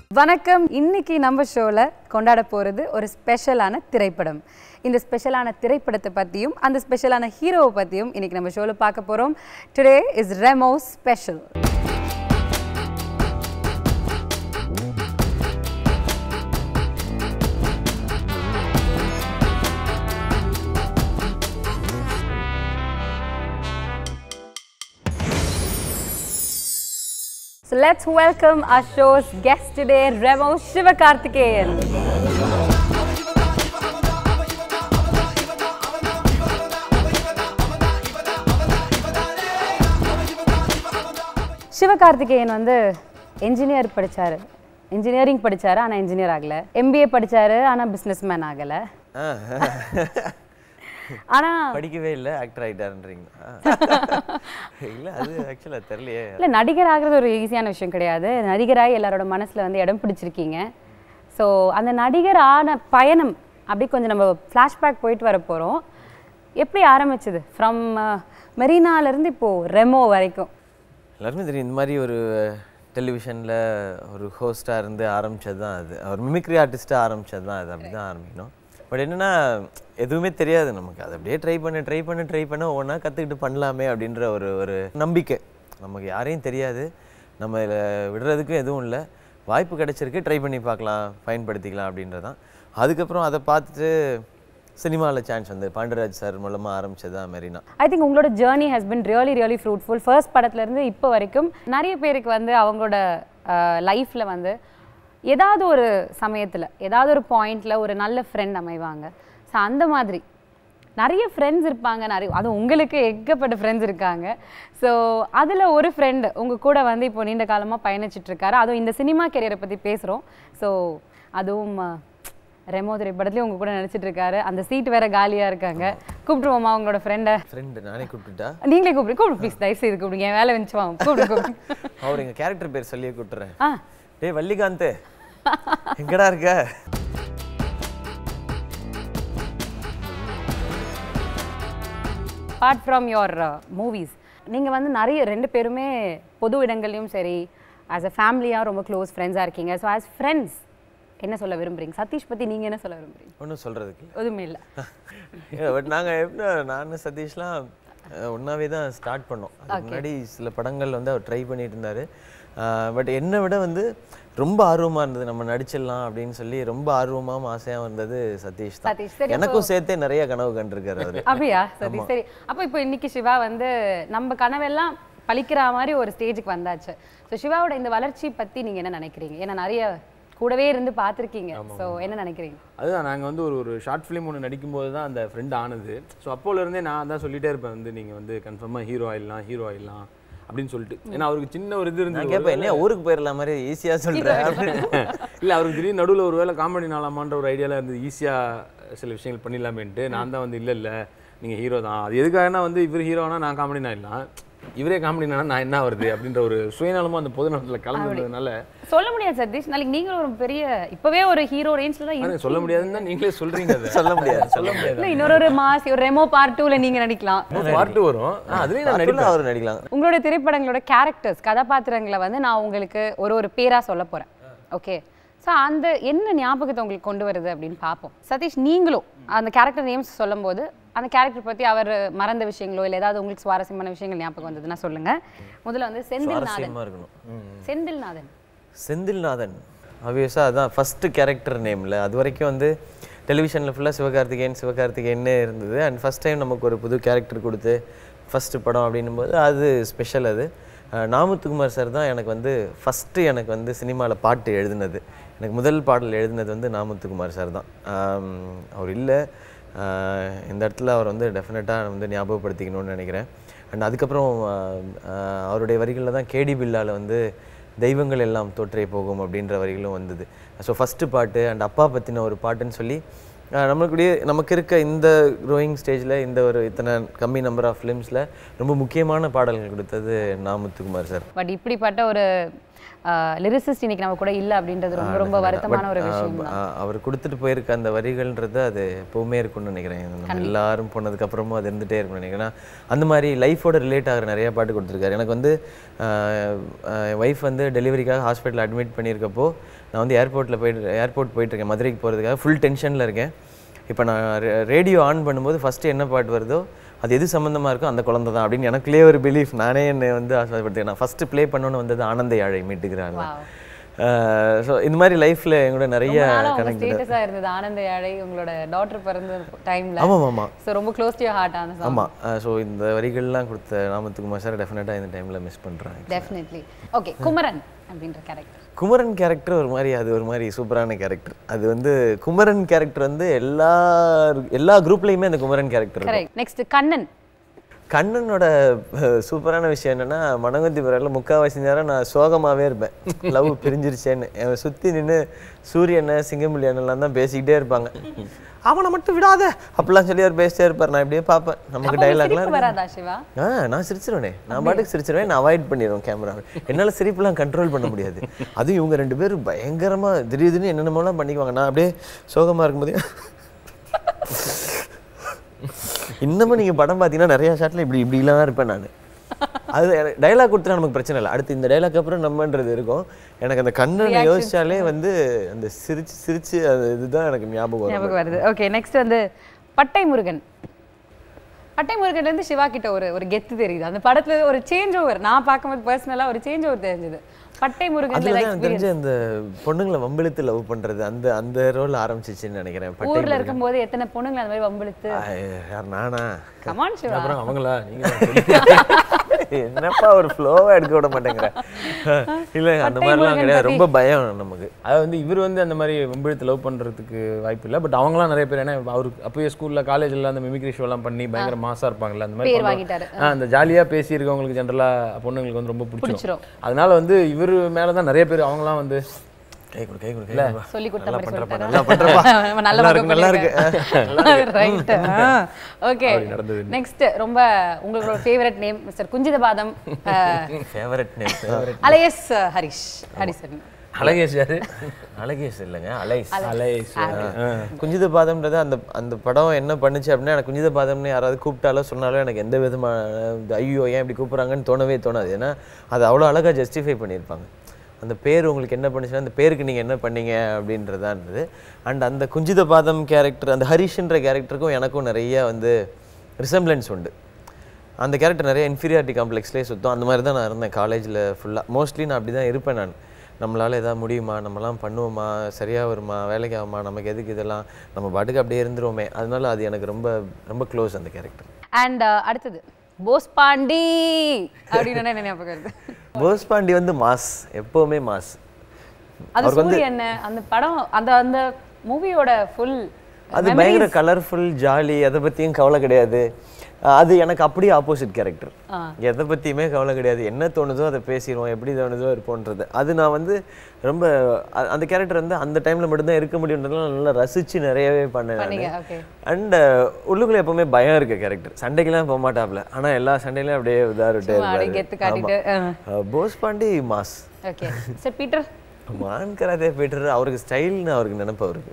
வணக்கம் இன்னைக்கு நம்ம ஷோவில் கொண்டாட போகிறது ஒரு ஸ்பெஷலான திரைப்படம் இந்த ஸ்பெஷலான திரைப்படத்தை பற்றியும் அந்த ஸ்பெஷலான ஹீரோவை பற்றியும் இன்னைக்கு நம்ம ஷோவில் பார்க்க போகிறோம் today is Remo special So let's welcome our show's guest today, Remo Shivakarthikeyan. Sivakarthikeyan வந்து என்ஜினியர் படிச்சாரு இன்ஜினியரிங் படிச்சாரு ஆனால் இன்ஜினியர் ஆகல எம்பிஏ படிச்சாரு ஆனால் பிஸ்னஸ் மேன் ஆகல ஆனா படிக்கவே இல்லை ஆக்டர் ஆகிட்டாருன்றீங்க இல்லை அது ஆக்சுவலாக தெரியலையே இல்ல நடிகர் ஆகிறது ஒரு ஈஸியான விஷயம் கிடையாது நடிகராய் எல்லாரோட மனசுல வந்து இடம் பிடிச்சிருக்கீங்க ஸோ அந்த நடிகர் ஆன பயணம் அப்படி கொஞ்சம் நம்ம ஃப்ளாஷ்பேக் போயிட்டு வர போறோம் எப்படி ஆரம்பிச்சது ஃப்ரம் மெரினாலேருந்து இப்போ ரெமோ வரைக்கும் எல்லாருமே தெரியும் இந்த மாதிரி ஒரு டெலிவிஷனில் ஒரு ஹோஸ்டாக இருந்து ஆரம்பிச்சது தான் அது ஒரு மிமிக்ரி ஆர்டிஸ்ட்டாக ஆரம்பிச்சது தான் அது அப்படி தான் ஆரம்பிக்கணும் பட் என்னென்னா எதுவுமே தெரியாது நமக்கு அதை அப்படியே ட்ரை பண்ண ட்ரை பண்ண ட்ரை பண்ண ஒன்றா கற்றுக்கிட்டு பண்ணலாமே அப்படின்ற ஒரு ஒரு நம்பிக்கை நமக்கு யாரையும் தெரியாது நம்ம இதில் விடுறதுக்கும் எதுவும் இல்லை வாய்ப்பு கிடைச்சிருக்கு ட்ரை பண்ணி பார்க்கலாம் பயன்படுத்திக்கலாம் அப்படின்றது தான் அதுக்கப்புறம் அதை பார்த்துட்டு சினிமாவில் சான்ஸ் வந்து பாண்டராஜ் சார் மூலமாக ஆரம்பிச்சது தான் மெரினா ஐ திங்க் உங்களோட journey has been really really fruitful first படத்துலேருந்து இப்போ வரைக்கும் நிறைய பேருக்கு வந்து அவங்களோட லைஃப்பில் வந்து ஏதாவது ஒரு சமயத்தில் ஏதாவது ஒரு பாயிண்டில் ஒரு நல்ல ஃப்ரெண்ட் அமைவாங்க ஸோ அந்த மாதிரி நிறைய ஃப்ரெண்ட்ஸ் இருப்பாங்க நிறைய அது உங்களுக்கு ஏகப்பட்ட ஃப்ரெண்ட்ஸ் இருக்காங்க ஸோ அதில் ஒரு ஃப்ரெண்டு உங்கள் கூட வந்து இப்போ நீண்ட காலமாக பயணிச்சிட்டு இருக்காரு அதுவும் இந்த சினிமா கெரியரை பற்றி பேசுகிறோம் ஸோ அதுவும் அஹ், ரெமோ திரைப்படத்துலேயும் உங்கள் கூட நடிச்சிட்டு இருக்காரு அந்த சீட் வேற காலியாக இருக்காங்க கூப்பிட்டுருவோமா உங்களோட ஃப்ரெண்டை ஃப்ரெண்டு நானே கூப்பிட்டுட்டா நீங்களே கூப்பிடு கூப்பிடு ப்ளீஸ் தயவு செய்து கூப்பிடுங்க என் வேலை வந்துச்சு வாங்க கூப்பிடு கூப்பிடு அவர் எங்கள் கேரக்டர் பேர் சொல்லியே கூப்பிட்டுறேன் ஆ டேய் வள்ளிகாந்த் எங்கடா இருக்க அப்பார்ட் ஃப்ரம் யுவர் மூவிஸ் நீங்கள் வந்து நிறைய ரெண்டு பேருமே பொது இடங்கள்லையும் சரி ஆஸ் அ ஃபேமிலியாக ரொம்ப க்ளோஸ் ஃப்ரெண்ட்ஸாக இருக்கீங்க ஸோ ஆஸ் ஃப்ரெண்ட்ஸ் என்ன சொல்ல விரும்புறீங்க சதீஷ் பற்றி நீங்கள் என்ன சொல்ல விரும்புறீங்க ஒன்றும் சொல்கிறதுக்கு எதுவுமே இல்லை பட் நாங்கள் எப்படி நான் சதீஷ்லாம் ஒன்றாவே தான் ஸ்டார்ட் பண்ணோம் அதுக்கு முன்னாடி சில படங்கள் வந்து அவர் ட்ரை பண்ணிட்டு இருந்தார் பட் என்னை விட வந்து ரொம்ப ஆர்வமாக இருந்தது நம்ம நடிச்சிடலாம் அப்படின்னு சொல்லி ரொம்ப ஆர்வமாகவும் ஆசையாக இருந்தது சதீஷ் தான் சதீஷ் சரி எனக்கும் சேர்த்தே நிறைய கனவு கண்டிருக்காரு அவர் அப்படியா சரி சரி அப்போ இப்போ இன்னைக்கு சிவா வந்து நம்ம கனவெல்லாம் பழிக்கிற மாதிரி ஒரு ஸ்டேஜுக்கு வந்தாச்சு ஸோ சிவாவோட இந்த வளர்ச்சி பற்றி நீங்கள் என்ன நினைக்கிறீங்க ஏன்னா நிறைய கூடவே இருந்து பார்த்துருக்கீங்க ஸோ என்ன நினைக்கிறீங்க அதுதான் நாங்கள் வந்து ஒரு ஒரு ஷார்ட் ஃபிலிம் ஒன்று நடிக்கும்போது தான் அந்த ஃப்ரெண்ட் ஆனது ஸோ அப்போலேருந்தே நான் தான் சொல்லிட்டே இருப்பேன் வந்து நீங்கள் வந்து கன்ஃபார்மாக ஹீரோ ஆயிடலாம் ஹீரோ ஆயிடலாம் அப்படின்னு சொல்லிட்டு ஏன்னா அவருக்கு சின்ன ஒரு இது நான் இருந்து கேட்பேன் என்ன ஊருக்கு போயிடலாம் மாதிரி ஈஸியாக சொல்கிறேன் அப்படின்னு இல்லை அவருக்கு திடீர்னு நடுவில் ஒரு வேளை காமெடி நாளாமான்ற ஒரு ஐடியாவில் இருந்து ஈஸியாக சில விஷயங்கள் பண்ணிடலாமேன்ட்டு நான் தான் வந்து இல்லை இல்லை நீங்கள் ஹீரோ தான் அது எதுக்காகனா வந்து இவர் ஹீரோனா நான் காமெடி நான் இவரே காமெடி நான் என்ன வருது அப்படின்ற ஒரு சுயநலமாக அந்த பொது நலத்தில் கலந்துருந்ததுனால சொல்ல முடியாது சதீஷ் நாளைக்கு நீங்களும் ஒரு பெரிய இப்போவே ஒரு ஹீரோ ரேஞ்சில் தான் ஆனா சொல்ல முடியாதுன்னு தான் நீங்களே சொல்கிறீங்க அதை சொல்ல முடியாது சொல்ல முடியாது இல்லை இன்னொரு ஒரு மாஸ் ஒரு ரெமோ பார்ட் டூவில் நீங்கள் நடிக்கலாம் பாட்டு வரும் ஆ, அதுலயும் நான் நடிப்பேன் அவர் நடிக்கலாம் உங்களோட திரைப்படங்களோட கேரக்டர்ஸ் கதாபாத்திரங்களை வந்து நான் உங்களுக்கு ஒரு ஒரு பேராக சொல்ல போகிறேன் ஓகே ஸோ அந்த என்ன ஞாபகத்தை உங்களுக்கு கொண்டு வருது அப்படின்னு பார்ப்போம் சதீஷ் நீங்களும் அந்த கேரக்டர் நேம்ஸ் சொல்லும்போது அந்த கேரக்டர் பற்றி அவர் மறந்த விஷயங்களோ இல்லை ஏதாவது உங்களுக்கு சுவாரஸ்யமான விஷயங்கள் ஞாபகம் வந்ததுன்னா சொல்லுங்க முதல்ல வந்து செந்தில்நாதன் சுவாரஸ்யமாக இருக்கணும் ம். செந்தில்நாதன் செந்தில்நாதன் ஆப்வியஸாக அதான் ஃபஸ்ட்டு கேரக்டர் நேமில் அது வரைக்கும் வந்து டெலிவிஷனில் ஃபுல்லாக சிவகார்த்திகேயன் சிவகார்த்திகேயன்னே இருந்தது அண்ட் ஃபஸ்ட் டைம் நமக்கு ஒரு புது கேரக்டர் கொடுத்து ஃபஸ்ட்டு படம் அப்படின்னும் போது அது ஸ்பெஷல் அது அஹ் நாமுத்துக்குமார் சார் தான் எனக்கு வந்து ஃபஸ்ட்டு எனக்கு வந்து சினிமாவில் பாட்டு எழுதினது எனக்கு முதல் பாடல் எழுதினது வந்து நாமுத்துக்குமார் சார் தான் ஆம், அவர் இல்லை இந்த இடத்துல அவர் வந்து டெஃபினட்டாக வந்து ஞாபகப்படுத்திக்கணும்னு நினைக்கிறேன் அண்ட் அதுக்கப்புறம் ஆஹ், ஆஹ், அவருடைய வரிகளில் தான் கேடி பில்லாவில் வந்து தெய்வங்கள் எல்லாம் தோற்றே போகும் அப்படின்ற வரிகளும் வந்தது ஸோ ஃபஸ்ட்டு பாட்டு அண்ட் அப்பா பற்றின ஒரு பாட்டுன்னு சொல்லி ஆஹ், நம்மளுக்குடைய நமக்கு இருக்க இந்த க்ரோயிங் ஸ்டேஜில் இந்த ஒரு இத்தனை கம்மி நம்பர் ஆஃப் ஃபிலிம்ஸில் ரொம்ப முக்கியமான பாடல்கள் கொடுத்தது நாமுத்துக்குமார் சார் பட் இப்படிப்பட்ட ஒரு லிரிசிஸ்ட் இன்னைக்கு நம்ம கூட இல்லை அப்படின்றது ரொம்ப ரொம்ப வருத்தமான ஒரு விஷயம் தான் ஆ, அவர் கொடுத்துட்டு போயிருக்க அந்த வரிகள்ன்றது அது எப்பவுமே இருக்கும்னு நினைக்கிறேன் நம்ம எல்லாரும் போனதுக்கு அப்புறமும் அது இருந்துட்டே இருக்கும்னு நினைக்கிறேன் ஏன்னா, அந்த மாதிரி லைஃபோட ரிலேட் ஆகிற நிறைய பாட்டு கொடுத்துருக்காரு எனக்கு வந்து ஒய்ஃப் வந்து டெலிவரிக்காக ஹாஸ்பிட்டல் அட்மிட் பண்ணியிருக்கப்போ நான் வந்து ஏர்போர்ட்டில் போயிட்டு ஏர்போர்ட் போயிட்டு இருக்கேன் மதுரைக்கு போகிறதுக்காக ஃபுல் டென்ஷனில் இருக்கேன் இப்போ நான் ரேடியோ ஆன் பண்ணும்போது ஃபஸ்ட்டு என்ன பாட்டு வருதோ அது எது சம்மந்தமாக இருக்கோ அந்த குழந்தை தான் அப்படின்னு எனக்குள்ளே ஒரு பிலீஃப் நானே என்னை வந்து ஆசைப்படுத்தேன் நான் ஃபஸ்ட்டு ப்ளே பண்ணோன்னு வந்தது ஆனந்த யாழை மீட்டுக்கிறாங்க ஸோ இந்த மாதிரி லைஃப்பில் எங்களோட நிறைய ரொம்ப நாளா உங்க கனெக்ட் ஸ்டேட்டஸா இருந்தது ஆனந்த யாழை உங்களோட டாட்டர் பிறந்த டைம்ல ஆமாம் ஆமாம் சோ ரொம்ப க்ளோஸ் டு ஹார்ட் ஆன சாங் ஆமாம் ஸோ இந்த வரிகள்லாம் கொடுத்த நாமத்துக்குமார் சார் டெஃபினட்டாக இந்த டைமில் மிஸ் பண்ணுறேன் டெஃபினெட்லி ஓகே குமரன் அப்படின்ற கேரக்டர் குமரன் கேரக்டர் ஒரு மாதிரி அது ஒரு மாதிரி சூப்பரான கேரக்டர் அது வந்து குமரன் கேரக்டர் வந்து எல்லா எல்லா குரூப்லேயுமே அந்த Kumaran character correct next Kannan கண்ணனோட அஹ், சூப்பரான விஷயம் என்னன்னா மனங்கொத்தி பிறகு முக்கால்வாசி நேரம் நான் சோகமாவே இருப்பேன் லவ் பிரிஞ்சிருச்சேன்னு அவன் சுற்றி நின்று சூரியனை சிங்கமுலியனெல்லாம் தான் பேசிக்கிட்டே இருப்பாங்க அவனை மட்டும் விடாத அப்படிலாம் சொல்லி அவர் பேசிட்டே இருப்பார் நான் இப்படியே பார்ப்பேன் நமக்கு டைலாக்லாம் சிரிப்பு வராதா சிவா ஆ நான் சிரிச்சிருவேனே நான் பாட்டுக்கு சிரிச்சிருவேன் நான் அவாய்ட் பண்ணிடுவேன் கேமராவை என்னால் சிரிப்புலாம் கண்ட்ரோல் பண்ண முடியாது அதுவும் இவங்க ரெண்டு பேரும் பயங்கரமா திடீர்னு என்னென்னமோலாம் பண்ணிக்குவாங்க நான் அப்படியே சோகமா இருக்கும்போது இன்னமும் நீங்க படம் பார்த்தீங்கன்னா நிறைய ஷாட்ல இப்படி இப்படிலாம் இருப்பேன் நான் அது டைலாக் கொடுத்தா நமக்கு பிரச்சனை இல்லை அடுத்து இந்த டைலாக் அப்புறம் நம்மன்றது இருக்கும் எனக்கு அந்த கண்ணனை யோசிச்சாலே வந்து அந்த சிரிச்சு சிரிச்சு அது இதுதான் எனக்கு ஞாபகம் வரும் ஞாபகம் வருது ஓகே நெக்ஸ்ட் வந்து பட்டை முருகன் பட்டை முருகன்ல இருந்து சிவா கிட்ட ஒரு ஒரு கெத்து தெரியுது அந்த படத்துல ஒரு சேஞ்ச் ஓவர் நான் பார்க்கும்போது பர்சனலா ஒரு சேஞ்ச் ஓவர் தெரிஞ்சது பட்டை முருகன்ல அதுல தான் எனக்கு எக்ஸ்பீரியன்ஸ் தெரிஞ்ச அந்த பொண்ணுங்களை வம்பிழுத்து லவ் பண்றது அந்த அந்த ரோல் ஆரம்பிச்சிச்சுன்னு நினைக்கிறேன் பட்டை ஊர்ல இருக்கும்போது எத்தனை பொண்ணுங்களை அந்த மாதிரி வம்பிழுத்து ஐ, யார் நானா கமான் சிவா அப்புறம் அவங்களா நீங்க என்னப்பா ஒரு ஃப்ளோவா எடுக்க விட மாட்டேங்கிற இல்ல அந்த பட்டை மாதிரிலாம் முருகன் கிடையாது பத்தி- ரொம்ப பயம் நமக்கு அதாவது வந்து இவர் வந்து அந்த மாதிரி வெம்பெழுத்து லவ் பண்றதுக்கு வாய்ப்பு இல்லை பட் அவங்களாம் நிறைய பேர் ஏன்னா அவருக்கு அப்பயே ஸ்கூல்ல காலேஜ்ல அந்த மிமிக்ரி ஷோலாம் பண்ணி பயங்கர மாசா இருப்பாங்கல்ல அந்த மாதிரி பேர் பண்றவங்க- வாங்கிட்டாரு. ஆ, அந்த ஜாலியா பேசி இருக்கவங்களுக்கு ஜென்ரலா பொண்ணுங்களுக்கு வந்து ரொம்ப பிடிச்சிரும் பிடிச்சிரும். அதனால வந்து இவர் மேல தான் நிறைய பேர் அவங்களாம் வந்து கை கொடு கை கொடு கை கொடு. சொல்லி கொடுத்த மாதிரி பண்றப்பா, சொல்லிட்டாரா? நல்லா பண்றப்பா. நல்ல நல்லா பக்கம் இருக்கு, நல்லா பண்ணிருக்க. ரைட் ஓகே நடந்தது. நெக்ஸ்ட் ரொம்ப உங்களோட favourite name mister Kunjithapatham favourite name alias Harish Harrison Alagesh யாரு அழகேஷ் இல்லைங்க அலைஸ் அலேஷ் குஞ்சித பாதம்ன்றது அந்த அந்த படம் என்ன பண்ணுச்சு அப்படின்னா எனக்கு குஞ்சித பாதம்னு யாராவது கூப்பிட்டாலோ சொன்னாலும் எனக்கு எந்த விதமான இது, ஐயோ ஏன் இப்படி கூப்பிட்றாங்கன்னு தோணவே தோணாது ஏன்னா அது அவ்வளோ அழகாக ஜஸ்டிஃபை பண்ணியிருப்பாங்க அந்த பேர் உங்களுக்கு என்ன பண்ணுச்சுன்னா அந்த பேருக்கு நீங்கள் என்ன பண்ணீங்க அப்படின்றதா இருந்தது அண்ட் அந்த குஞ்சித பாதம் கேரக்டர் அந்த ஹரிஷ்ன்ற கேரக்டருக்கும் எனக்கும் நிறைய வந்து ரிசம்பிளன்ஸ் உண்டு அந்த கேரக்டர் நிறைய இன்ஃபீரியாரிட்டி காம்ப்ளெக்ஸ்லேயே சுத்தம் அந்த மாதிரி தான் நான் இருந்தேன் காலேஜில் ஃபுல்லாக மோஸ்ட்லி நான் அப்படி தான் இருப்பேன் நான் நம்மளால் எதாவது முடியுமா நம்மலாம் பண்ணுவோமா சரியாக வருமா வேலைக்கு ஆகுமா நமக்கு எதுக்கு இதெல்லாம் நம்ம பாட்டுக்கு அப்படியே இருந்துருவோமே அதனால அது எனக்கு ரொம்ப ரொம்ப க்ளோஸ் அந்த கேரக்டர் அண்ட் அடுத்தது போஸ் பாண்டி அப்படின்னு என்ன ஞாபகம் வருது போஸ் பாண்டி வந்து மாஸ் எப்போவுமே மாஸ் அது சூரியன் அந்த படம் அந்த அந்த மூவியோட ஃபுல் அது பயங்கர கலர்ஃபுல் ஜாலி எதை பற்றியும் கவலை கிடையாது அஹ் அது எனக்கு அப்படியே ஆப்போசிட் கேரக்டர் எதை பற்றியுமே கவலை கிடையாது என்ன தோணுதோ அதை பேசிடுவோம் எப்படி தோணுதோ இருப்போன்றது அது நான் வந்து ரொம்ப அ- அந்த கேரக்டர் வந்து அந்த டைமில் மட்டும்தான் இருக்க முடியுன்றதுலாம் நல்லா ரசித்து நிறையவே பண்ணேன் பண்ணீங்க நான் ஓகே அண்ட் உள்ளுக்குள்ள எப்பவுமே பயம் இருக்க கேரக்டர் சண்டைக்கெல்லாம் போக மாட்டாப்ல ஆனா எல்லா சண்டையிலும் அப்படியே இதாகிட்டே சும்மா அப்படியே கெத்து காட்டிட்டு, இருப்பாரு Bose Pandi mass okay sir Peter மான் கராதே போயிட்டு அவருக்கு ஸ்டைல்னு அவருக்கு நினைப்பு அவருக்கு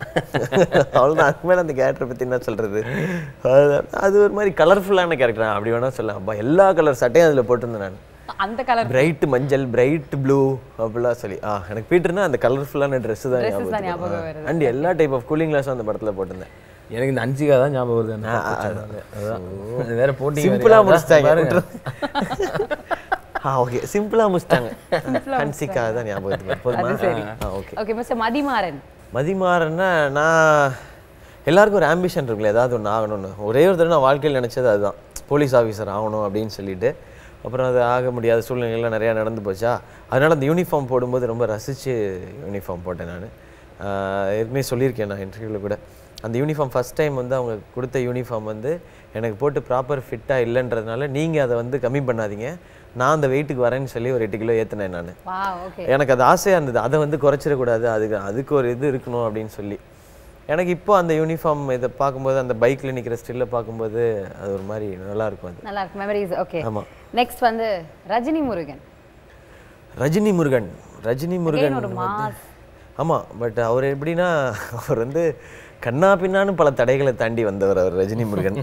அவ்வளோதான் அதுக்கு மேலே அந்த கேரக்டரை பற்றி என்ன சொல்றது அது- அது ஒரு மாதிரி கலர்ஃபுல்லான கேரக்டர் அப்படி வேணா சொல்லலாம் அப்பா எல்லா கலர் சட்டையும் அதில் போட்டிருந்தேன் நான் அந்த கலர் பிரைட் மஞ்சள் பிரைட் ப்ளூ அப்படிலாம் சொல்லி ஆ எனக்கு பீட்டர்னா அந்த கலர்ஃபுல்லான ட்ரெஸ் தான் Dresses தான் ஞாபகம் ஞாபகம் வருது. அண்ட் எல்லா டைப் ஆஃப் கூலிங் கிளாஸும் அந்த படத்தில் போட்டிருந்தேன் எனக்கு இந்த அஞ்சிகா தான் ஞாபகம் வருது அந்த படத்துல. அதான். அது வேற போட்டி சிம்பிளா முடிச்சிட்டாங்க ஆ ஓகே சிம்பிளா முடிச்சிட்டாங்க ஹன்சிகா தான் ஞாபகத்துக்கு வருது. போதுமா ஆ ஓகே ஓகே மிஸ்டர் மதிமாறன் மதிமாறன்னா நான் எல்லாருக்கும் ஒரு ஆம்பிஷன் இருக்குல்ல ஏதாவது ஒன்று ஆகணும்னு ஒரே ஒரு தடவை நான் வாழ்க்கையில் நினச்சது அதுதான் போலீஸ் ஆஃபீஸர் ஆகணும் அப்படின்னு சொல்லிட்டு அப்புறம் அது ஆக முடியாத சூழ்நிலைகள்லாம் நிறையா நடந்து போச்சா அதனால் அந்த யூனிஃபார்ம் போடும்போது ரொம்ப ரசித்து யூனிஃபார்ம் போட்டேன் நான் ஏற்கனவே சொல்லியிருக்கேன் நான் இன்டர்வியூவில் கூட அந்த யூனிஃபார்ம் ஃபஸ்ட் டைம் வந்து அவங்க கொடுத்த யூனிஃபார்ம் வந்து எனக்கு போட்டு ப்ராப்பர் ஃபிட்டாக இல்லைன்றதுனால நீங்கள் அதை வந்து கம்மி பண்ணாதீங்க நான் அந்த வெயிட்டுக்கு வரேன்னு சொல்லி ஒரு எட்டு கிலோ ஏற்றினேன் நான் வா ஓகே எனக்கு அது ஆசையாக இருந்தது அதை வந்து குறைச்சிடக்கூடாது அதுக்கு அதுக்கு ஒரு இது இருக்கணும் அப்படின்னு சொல்லி எனக்கு இப்போ அந்த யூனிஃபார்ம் இதை பார்க்கும்போது அந்த பைக்கில் நிற்கிற ஸ்டில்ல பார்க்கும்போது அது ஒரு மாதிரி நல்லா இருக்கும் அது நல்லா இருக்கு மெமரிஸ் ஓகே ஆமா. நெக்ஸ்ட் வந்து ரஜினி முருகன் ரஜினி முருகன் ரஜினி முருகன் ஒரு மாஸ் ஆமாம் பட் அவர் எப்படின்னா அவர் வந்து கண்ணா பின்னான்னு பல தடைகளை தாண்டி வந்தவர் அவர் ரஜினி முருகன்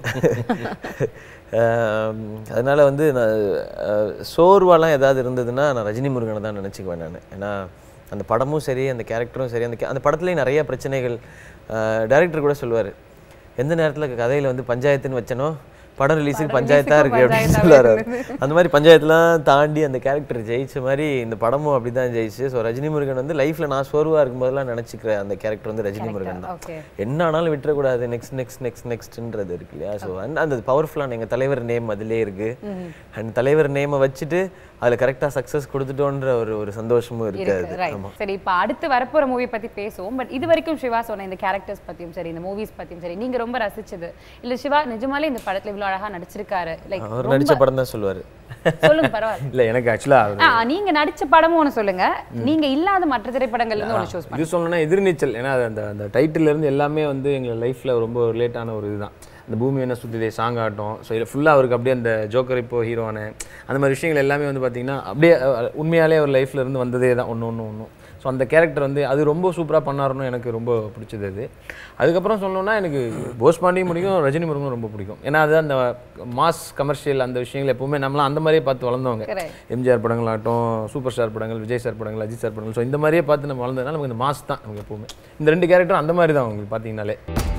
ஆம், அதனால வந்து நான் அஹ், சோர்வாலாம் ஏதாவது இருந்ததுன்னா நான் ரஜினி முருகனை தான் நினச்சிக்குவேன் நான் ஏன்னா அந்த படமும் சரி அந்த கேரக்டரும் சரி அந்த ca- அந்த படத்துலேயும் நிறைய பிரச்சனைகள் டைரக்டர் கூட சொல்லுவார் எந்த நேரத்தில் கதையில் வந்து பஞ்சாயத்துன்னு வச்சனோ படம் ரிலீஸுக்கு பஞ்சாயத்தா இருக்கு அப்படின்னு சொல்லுவார் அவர். அந்த மாதிரி பஞ்சாயத்துலாம் தாண்டி அந்த கேரக்டர் ஜெயிச்ச மாதிரி இந்த படமும் அப்படி தான் ஜெயிச்சு ஸோ ரஜினி முருகன் வந்து லைஃப்ல நான் சோர்வா இருக்கும்போதெல்லாம் நினச்சிக்கிற அந்த கேரக்டர் வந்து ரஜினி முருகன் தான் ஓகே என்ன ஆனாலும் விட்டுறக்கூடாது நெக்ஸ்ட் நெக்ஸ்ட் நெக்ஸ்ட் நெக்ஸ்ட்ன்றது இருக்கு இல்லையா ஸோ அந்த பவர்ஃபுல்லான எங்கள் தலைவர் நேம் அதிலே இருக்கு அண்ட் தலைவர் நேமை வச்சுட்டு அதில் கரெக்டாக சக்ஸஸ் கொடுத்துட்டோன்ற ஒரு ஒரு சந்தோஷமும் இருக்காது இருக்கு ரைட் சரி இப்போ அடுத்து வரப்போற மூவி பத்தி பேசுவோம் பட் இது வரைக்கும் சிவா சொன்ன இந்த கேரக்டர்ஸ் பத்தியும் சரி இந்த மூவிஸ் பத்தியும் சரி நீங்க ரொம்ப ரசிச்சது இல்ல சிவா நிஜமாலே இந்த படத்துல இவ்வளவு அழகா நடிச்சிருக்காரு லைக் அவர் நடிச்ச படம் தான் சொல்லுவார் சொல்லுங்க பரவாயில்ல இல்லை எனக்கு ஆக்சுவலாக ஆ, நீங்க நடிச்ச படமும் ஒண்ணு சொல்லுங்க நீங்க இல்லாத மற்ற திரைப்படங்கள்ல இருந்து ஒண்ணு சூஸ் பண்ணுங்க இது சொல்லணும்னா எதிர்நீச்சல் ஏன்னா அது அந்த அந்த டைட்டில் இருந்து எல்லாமே வந்து எங்கள் லைஃப்பில் ரொம்ப ரிலேட்டான ஒரு இதுதான் அந்த பூமி என்ன சுத்திதே சாங் ஆகட்டும் ஸோ இதில் ஃபுல்லாக அவருக்கு அப்படியே அந்த ஜோக்கர் இப்போ ஹீரோவான அந்த மாதிரி விஷயங்கள் எல்லாமே வந்து பார்த்தீங்கன்னா அப்படியே அஹ், உண்மையாலே அவர் லைஃப்ல இருந்து வந்ததே தான் ஒன்று ஒன்று ஒன்று ஸோ அந்த கேரக்டர் வந்து அது ரொம்ப சூப்பராக பண்ணாருன்னு எனக்கு ரொம்ப பிடிச்சது அது அதுக்கப்புறம் சொல்லணும்னா எனக்கு போஸ் பாண்டியும் பிடிக்கும் ரஜினி முருகனும் ரொம்ப பிடிக்கும் ஏன்னா அது அந்த மாஸ் கமர்ஷியல் அந்த விஷயங்கள் எப்பவுமே நம்மளாம் அந்த மாதிரியே பார்த்து வளர்ந்தவங்க Correct. எம்ஜிஆர் படங்களாகட்டும் சூப்பர் ஸ்டார் படங்கள் விஜய் சார் படங்கள் அஜித் சார் படங்கள் ஸோ இந்த மாதிரியே பார்த்து நம்ம வளர்ந்ததுனால நமக்கு இந்த மாஸ் தான் நமக்கு எப்பவுமே இந்த ரெண்டு கேரக்டரும் அந்த மாதிரி தான் உங்களுக்கு பார்த்தீங்கனாலே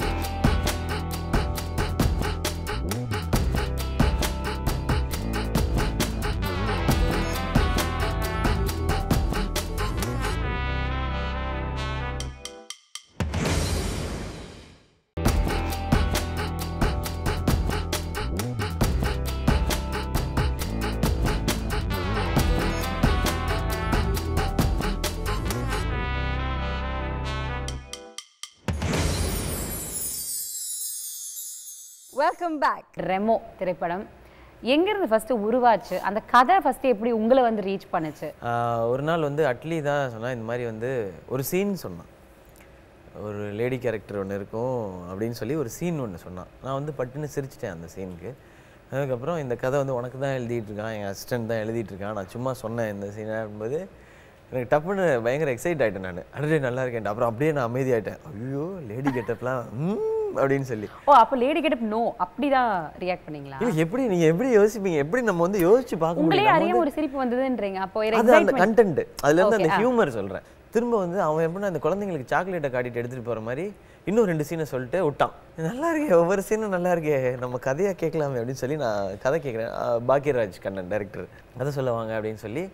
வெல்கம் பேக் ரெமோ திரைப்படம் எங்கிருந்து ஃபர்ஸ்ட் உருவாச்சு அந்த கதை ஃபர்ஸ்ட் எப்படி உங்களை வந்து ரீச் பண்ணுச்சு ஆஹ் ஒரு நாள் வந்து அட்லி தான் சொன்னா இந்த மாதிரி வந்து ஒரு சீன் சொன்னான் ஒரு லேடி கேரக்டர் ஒன்று இருக்கும் அப்படின்னு சொல்லி ஒரு சீன் ஒன்று சொன்னான் நான் வந்து பட்டுன்னு சிரிச்சிட்டேன் அந்த சீனுக்கு அதுக்கப்புறம் இந்த கதை வந்து உனக்கு தான் எழுதிட்டு இருக்கான் என் அசிஸ்டன்ட் தான் எழுதிட்டு இருக்கான் நான் சும்மா சொன்னேன் இந்த சீனை அப்படின்போது எனக்கு டப்புன்னு பயங்கர எக்ஸைட் ஆகிட்டேன் நான் அடடே நல்லா இருக்கேன் அப்புறம் அப்படியே நான் அமைதியாயிட்டேன் ஐயோ லேடி கெட்டப்லாம் ம் அப்படின்னு சொல்லி ஓ அப்போ லேடி கெட்டப் நோ அப்படிதான் ரியாக்ட் பண்ணீங்களா இல்லை எப்படி நீங்கள் எப்படி யோசிப்பீங்க எப்படி நம்ம வந்து யோசிச்சு பார்க்க உங்களே முடியும் அறியாம ஒரு சிரிப்பு வந்ததுன்றீங்க அப்போ ஒரு அது அந்த excitement. கண்டென்ட் அதுல இருந்து அந்த Okay, ஆ. ஹியூமர் சொல்றேன் திரும்ப வந்து அவன் எப்படின்னா அந்த குழந்தைங்களுக்கு சாக்லேட்டை காட்டிட்டு எடுத்துட்டு போற மாதிரி இன்னும் ரெண்டு சீனை சொல்லிட்டு விட்டான் நல்லா இருக்கே ஒவ்வொரு சீனும் நல்லா இருக்கே நம்ம கதையா கேட்கலாமே அப்படின்னு சொல்லி நான் கதை கேட்குறேன் பாக்யராஜ் கண்ணன் டைரக்டர் கதை சொல்ல வாங்க அப்படின்னு சொல்லி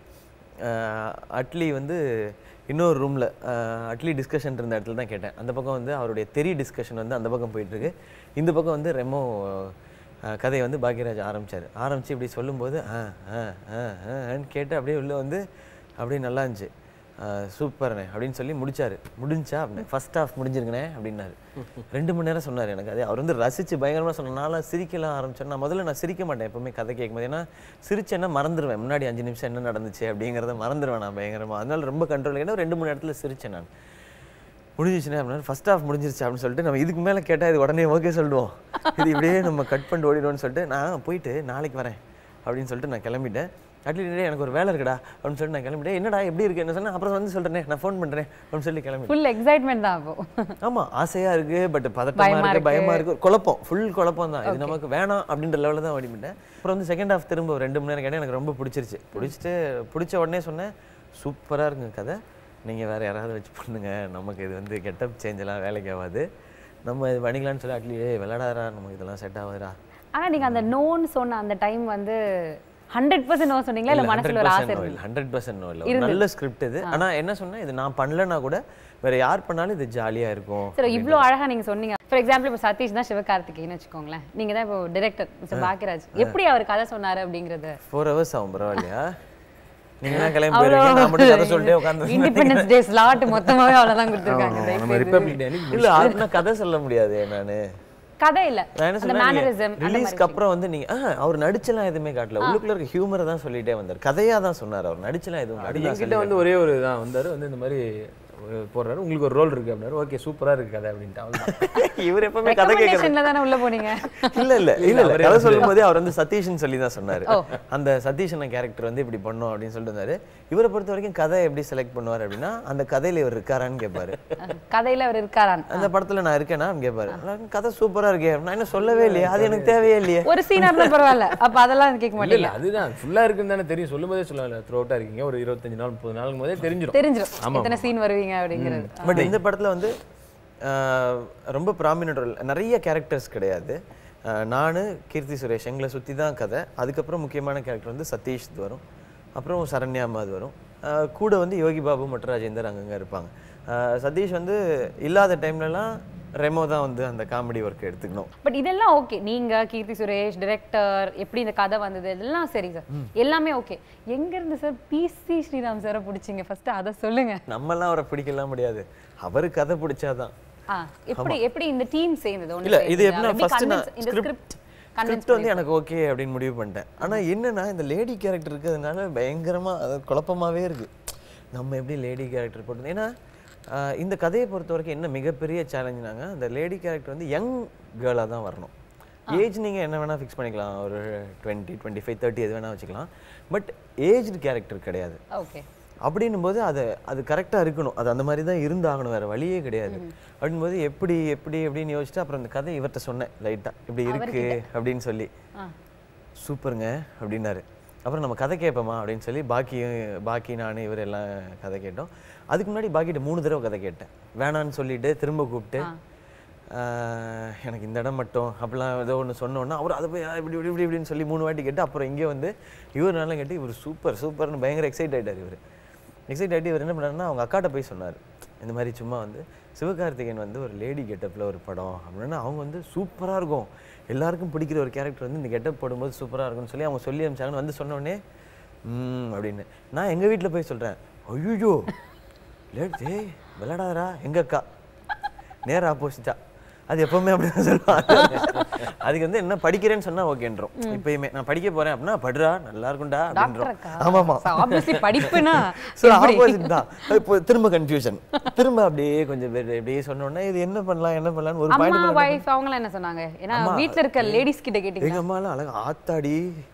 ஆஹ், அட்லி வந்து இன்னொரு ரூமில் அட்லி டிஸ்கஷன் இருந்த இடத்துல தான் கேட்டேன் அந்த பக்கம் வந்து அவருடைய தெரி டிஸ்கஷன் வந்து அந்த பக்கம் போயிட்டு இருக்கு இந்த பக்கம் வந்து ரெமோ அஹ், கதையை வந்து பாக்யராஜ் ஆரம்பிச்சார் ஆரம்பித்து இப்படி சொல்லும்போது ஆ ஆ ஆ ஆன்னு கேட்டு அப்படியே உள்ளே வந்து அப்படியே நல்லா இருந்துச்சு சூப்பர்ண்ணே அப்படின்னு சொல்லி முடிச்சாரு முடிஞ்சா அப்படின்னு ஃபர்ஸ்ட் ஹாஃப் முடிஞ்சிருங்கண்ணே அப்படின்னாரு ரெண்டு மணி நேரம் சொன்னார் எனக்கு அது அவர் வந்து ரசிச்சு பயங்கரமாக சொன்னனால சிரிக்கலாம் ஆரம்பிச்சேன் நான் முதல்ல நான் சிரிக்க மாட்டேன் எப்பவுமே கதை கேட்கும்போது ஏன்னா சிரிச்சேன்னா மறந்துடுவேன் முன்னாடி அஞ்சு நிமிஷம் என்ன நடந்துச்சு அப்படிங்கிறத மறந்துடுவேன் நான் பயங்கரமாக அதனால ரொம்ப கண்ட்ரோல் ஏன்னா ரெண்டு மணி நேரத்தில் சிரிச்சேன் நான் முடிஞ்சிச்சுன்னா அப்படின்னா ஃபர்ஸ்ட் ஹாஃப் முடிஞ்சிருச்சு அப்படின்னு சொல்லிட்டு நம்ம இதுக்கு மேலே கேட்டால் இது உடனே ஓகே சொல்லுவோம் இது இப்படியே நம்ம கட் பண்ணிட்டு ஓடிடுவோம்னு சொல்லிட்டு நான் போயிட்டு நாளைக்கு வரேன் அப்படின்னு சொல்லிட்டு நான் கிளம்பிட்டேன் அட்லீஸ்ட் எனக்கு ஒரு வேலை இருக்குடா அப்படின்னு சொல்லிட்டு நான் கிளம்பிட்டேன் என்னடா எப்படி இருக்கு என்ன சொன்னேன் அப்புறம் வந்து சொல்கிறேன் நான் ஃபோன் பண்ணுறேன் அப்படின்னு சொல்லி கிளம்பிட்டேன் ஃபுல் எக்ஸைட்மெண்ட் தான் அப்போ ஆமா ஆசையா இருக்கு பட் பதட்டமா பயமா இருக்கு இருக்கு. பயமா இருக்கு குழப்பம் ஃபுல் குழப்பம் தான் இது நமக்கு வேணாம் அப்படின்ற லெவலில் தான் ஓடிவிட்டேன் அப்புறம் வந்து செகண்ட் ஹாஃப் திரும்ப ஒரு ரெண்டு மணி நேரம் கேட்டேன் எனக்கு ரொம்ப பிடிச்சிருச்சு பிடிச்சிட்டு பிடிச்ச உடனே சொன்னேன் சூப்பரா இருக்குங்க கதை நீங்க வேற யாராவது வச்சு பண்ணுங்க நமக்கு இது வந்து கெட்டப் சேஞ்ச் எல்லாம் வேலைக்கு ஆகாது நம்ம இது பண்ணிக்கலாம்னு சொல்லி அட்லி ஏய் விளையாடாரா நமக்கு இதெல்லாம் செட் ஆகுதுடா ஆனா நீங்க அந்த நோன்னு சொன்ன அந்த டைம் வந்து ஹண்ட்ரட் பர்சன்ட் நோ சொன்னீங்களா இல்ல மனசுல ஒரு ஆசை இருந்தது ஹண்ட்ரட் பர்சன்ட் இல்லை ஒரு நல்ல ஸ்கிரிப்ட் இது ஆனா என்ன சொன்னேன் இது நான் பண்ணலனா கூட வேற யார் பண்ணாலும் இது ஜாலியா இருக்கும் சரி இவ்ளோ அழகா நீங்க சொன்னீங்க ஃபார் எக்ஸாம்பிள் இப்போ சதீஷ் தான் சிவகார்த்திகேயன் வச்சுக்கோங்களேன் நீங்க தான் இப்போ டிரெக்டர் மிஸ்டர் பாக்கியராஜ் எப்படி அவர் கதை சொன்னாரு அப்படிங்கறது ஃபோர் ஹவர்ஸ் ஆகும் பரவாயில்லையா நீங்களாம் கிளம்பி போயிருக்கீங்க நான் மட்டும் கதை சொல்லிட்டே உட்காந்து இண்டிபெண்டன்ஸ் டே ஸ்லாட் மொத்தமாவே அவ்வளவுதான் கொடுத்துருக்காங்க நம்ம ரிப்பப்ளிக் டே அன்னைக்கு இல்ல அதுனா கதை சொல்ல முடியாது நானு கதை இல்ல நான் என்ன அந்த சொன்னேன் மேனரிசம் ரிலீஸ்க்கு அப்புறம் வந்து நீங்க ஆ, அவர் நடிச்செல்லாம் எதுவுமே காட்டல உள்ளுக்குள்ள இருக்க ஹியூமரை தான் சொல்லிட்டே வந்தார் கதையா தான் சொன்னார் அவர் நடிச்செல்லாம் எதுவும் அது அப்படிதான் என்கிட்ட வந்து ஒரே ஒரு தான் வந்தார் வந்து இந்த மாதிரி போடுறாரு உங்களுக்கு ஒரு ரோல் இருக்கு அப்படின்னாரு ஓகே சூப்பரா இருக்கு கதை அப்படின்ட்டு அவ்வளவுதான் இவர் எப்பவுமே கதை கேட்கறது ரெக்கமெண்டேஷன்ல தானே உள்ள போனீங்க இல்ல இல்ல இல்ல இல்ல அவரே கதை வந்து- சொல்லும் போதே அவர் வந்து சதீஷ்னு சொல்லி தான் சொன்னாரு அந்த சதீஷன் கேரக்டர் வந்து இப்படி பண்ணும் அப்படின்னு சொல்லிட்டு இருந்தாரு இவரை பொறுத்த வரைக்கும் கதை எப்படி செலக்ட் பண்ணுவார் அப்படின்னா அந்த கதையில இவர் இருக்காரான்னு கேட்பாரு கதையில அவர் இருக்காரான் அந்த படத்துல நான் இருக்கேனா கேட்பாரு நான் கதை சூப்பரா இருக்கே நான் என்ன சொல்லவே இல்லையே அது எனக்கு தேவையே இல்லையே ஒரு சீனா இருந்தா பரவாயில்ல அப்ப அதெல்லாம் கேட்க இல்ல மாட்டீங்க இல்ல அதுதான் ஃபுல்லா இருக்குன்னு தானே தெரியும் சொல்லும் போதே சொல்லல த்ரூ அவுட்டா இருக்கீங்க ஒரு இருபத்தஞ்சு நாள் முப்பது நாளுக்கு போதே தெரிஞ்சிடும் தெரிஞ்சிடும் ஆமா, எத்தனை சீன் வருவீங்க அப்படிங்கிறது பட் இந்த படத்துல வந்து ஆஹ், ரொம்ப ப்ராமினென்ட் ரோல் நிறைய கேரக்டர்ஸ் கிடையாது ஆஹ், நானு கீர்த்தி சுரேஷ் எங்களை சுற்றி தான் கதை அதுக்கப்புறம் முக்கியமான கேரக்டர் வந்து சதீஷ் இது வரும் அப்புறம் சரண்யா அம்மா அது வரும் ஆஹ், கூட வந்து யோகி பாபு மற்றும் ராஜேந்தர் அங்கங்க இருப்பாங்க ஆஹ், சதீஷ் வந்து இல்லாத டைம்லலாம் ரெமோ தான் வந்து அந்த காமெடி ஒர்க் எடுத்துக்கணும் பட் இதெல்லாம் ஓகே நீங்க கீர்த்தி சுரேஷ் டிரெக்டர் எப்படி இந்த கதை வந்தது இதெல்லாம் சரி சார் எல்லாமே ஓகே எங்க இருந்து சார் பிசி ஸ்ரீராம் சாரை பிடிச்சிங்க ஃபர்ஸ்ட் அதை சொல்லுங்க நம்மலாம் அவரை பிடிக்கலாம் முடியாது அவர் கதை பிடிச்சாதான் ஆ எப்படி எப்படி இந்த டீம் சேர்ந்தது ஒண்ணு இல்ல இது சேர்ந்ததா? எப்படின்னா எப்படி ஃபர்ஸ்ட் நான் convince- இந்த ஸ்கிரிப்ட் ஸ்கிரிப்ட் ஸ்கிரிப்ட் வந்து எனக்கு ஓகே அப்படின்னு முடிவு பண்ணிட்டேன் ஆனா என்னன்னா இந்த லேடி கேரக்டர் இருக்கிறதுனால பயங்கரமா அது குழப்பமாவே இருக்கு நம்ம எப்படி லேடி கேரக்டர் போட்டு ஏன்னா ஆஹ், இந்த கதையை பொறுத்த வரைக்கும் என்ன மிகப்பெரிய சேலஞ்சுனாங்க அந்த லேடி கேரக்டர் வந்து யங் கேர்ளாக தான் வரணும் ஏஜ் நீங்க என்ன வேணா ஃபிக்ஸ் பண்ணிக்கலாம் ஒரு டுவெண்ட்டி டுவெண்ட்டி ஃபைவ் தேர்ட்டி எது வேணா வச்சுக்கலாம் பட் ஏஜ்டு கேரக்டர் கிடையாது ஓகே அப்படின்னும் போது அது அது கரெக்டாக இருக்கணும் அது அந்த மாதிரி தான் இருந்தாகணும் வேற வழியே கிடையாது அப்படின்போது எப்படி எப்படி எப்படின்னு யோசிச்சுட்டு அப்புறம் அந்த கதை இவர்கிட்ட சொன்னேன் லைட்டாக இப்படி இருக்கு அப்படின்னு சொல்லி ஆ சூப்பருங்க அப்படின்னாரு அப்புறம் நம்ம கதை கேட்போமா அப்படின்னு சொல்லி பாக்கி பாக்கி நான் இவர் எல்லாம் கதை கேட்டோம் அதுக்கு முன்னாடி பாக்கிட்ட மூணு தடவை கதை கேட்டேன் வேணான்னு சொல்லிட்டு திரும்ப கூப்பிட்டு ஆஹ், எனக்கு இந்த இடம் மட்டும் அப்படிலாம் ஏதோ ஒன்று சொன்னோன்னா அவர் அதை போய் ஆ, இப்படி இப்படி இப்படி இப்படின்னு சொல்லி மூணு வாட்டி கேட்டு அப்புறம் இங்கே வந்து இவர் நல்லா கேட்டு இவர் சூப்பர் சூப்பர்னு பயங்கர எக்ஸைட் ஆயிட்டார் இவர் எக்ஸைட் ஆகிட்டு இவர் என்ன பண்ணாருன்னா அவங்க அக்காட்ட போய் சொன்னார் இந்த மாதிரி சும்மா வந்து சிவகார்த்திகேயன் வந்து ஒரு லேடி கெட்டப்பில் ஒரு படம் அப்படின்னா அவங்க வந்து சூப்பராக இருக்கும் எல்லாருக்கும் பிடிக்கிற ஒரு கேரக்டர் வந்து இந்த கெட்டப் போடும்போது சூப்பராக இருக்கும்னு சொல்லி அவங்க சொல்லி அனுப்பிச்சாங்கன்னு வந்து சொன்ன உடனே ம் அப்படின்னு நான் எங்கள் வீட்டில் போய் சொல்கிறேன் ஐயோ லேட் ஏய் விளையாடாதரா எங்கள் அக்கா நேர் ஆப்போசிட்டா அது எப்பவுமே அப்படிதான் சொல்லுவாங்க அதுக்கு வந்து என்ன படிக்கிறேன்னு சொன்னா ஓகேன்றோம் இப்பயுமே நான் படிக்க போறேன் அப்படின்னா படுறா நல்லா இருக்கும்டா டாக்டர் அப்படின்றோம் அக்கா ஆமாமா ஆப்வியஸ்லி படிப்புனா ஸோ ஆப்போசிட் தான் இப்போ திரும்ப கன்ஃபியூஷன் திரும்ப அப்படியே கொஞ்சம் பேர் அப்படியே சொன்னோன்னே இது என்ன பண்ணலாம் என்ன பண்ணலாம்னு ஒரு அம்மா பாயிண்ட் வைஃப் அவங்களாம் என்ன சொன்னாங்க ஏன்னா அம்மா, வீட்ல இருக்க லேடிஸ் கிட்ட கேட்டீங்க எங்க அம்மாலாம் அழகா ஆத்தாடி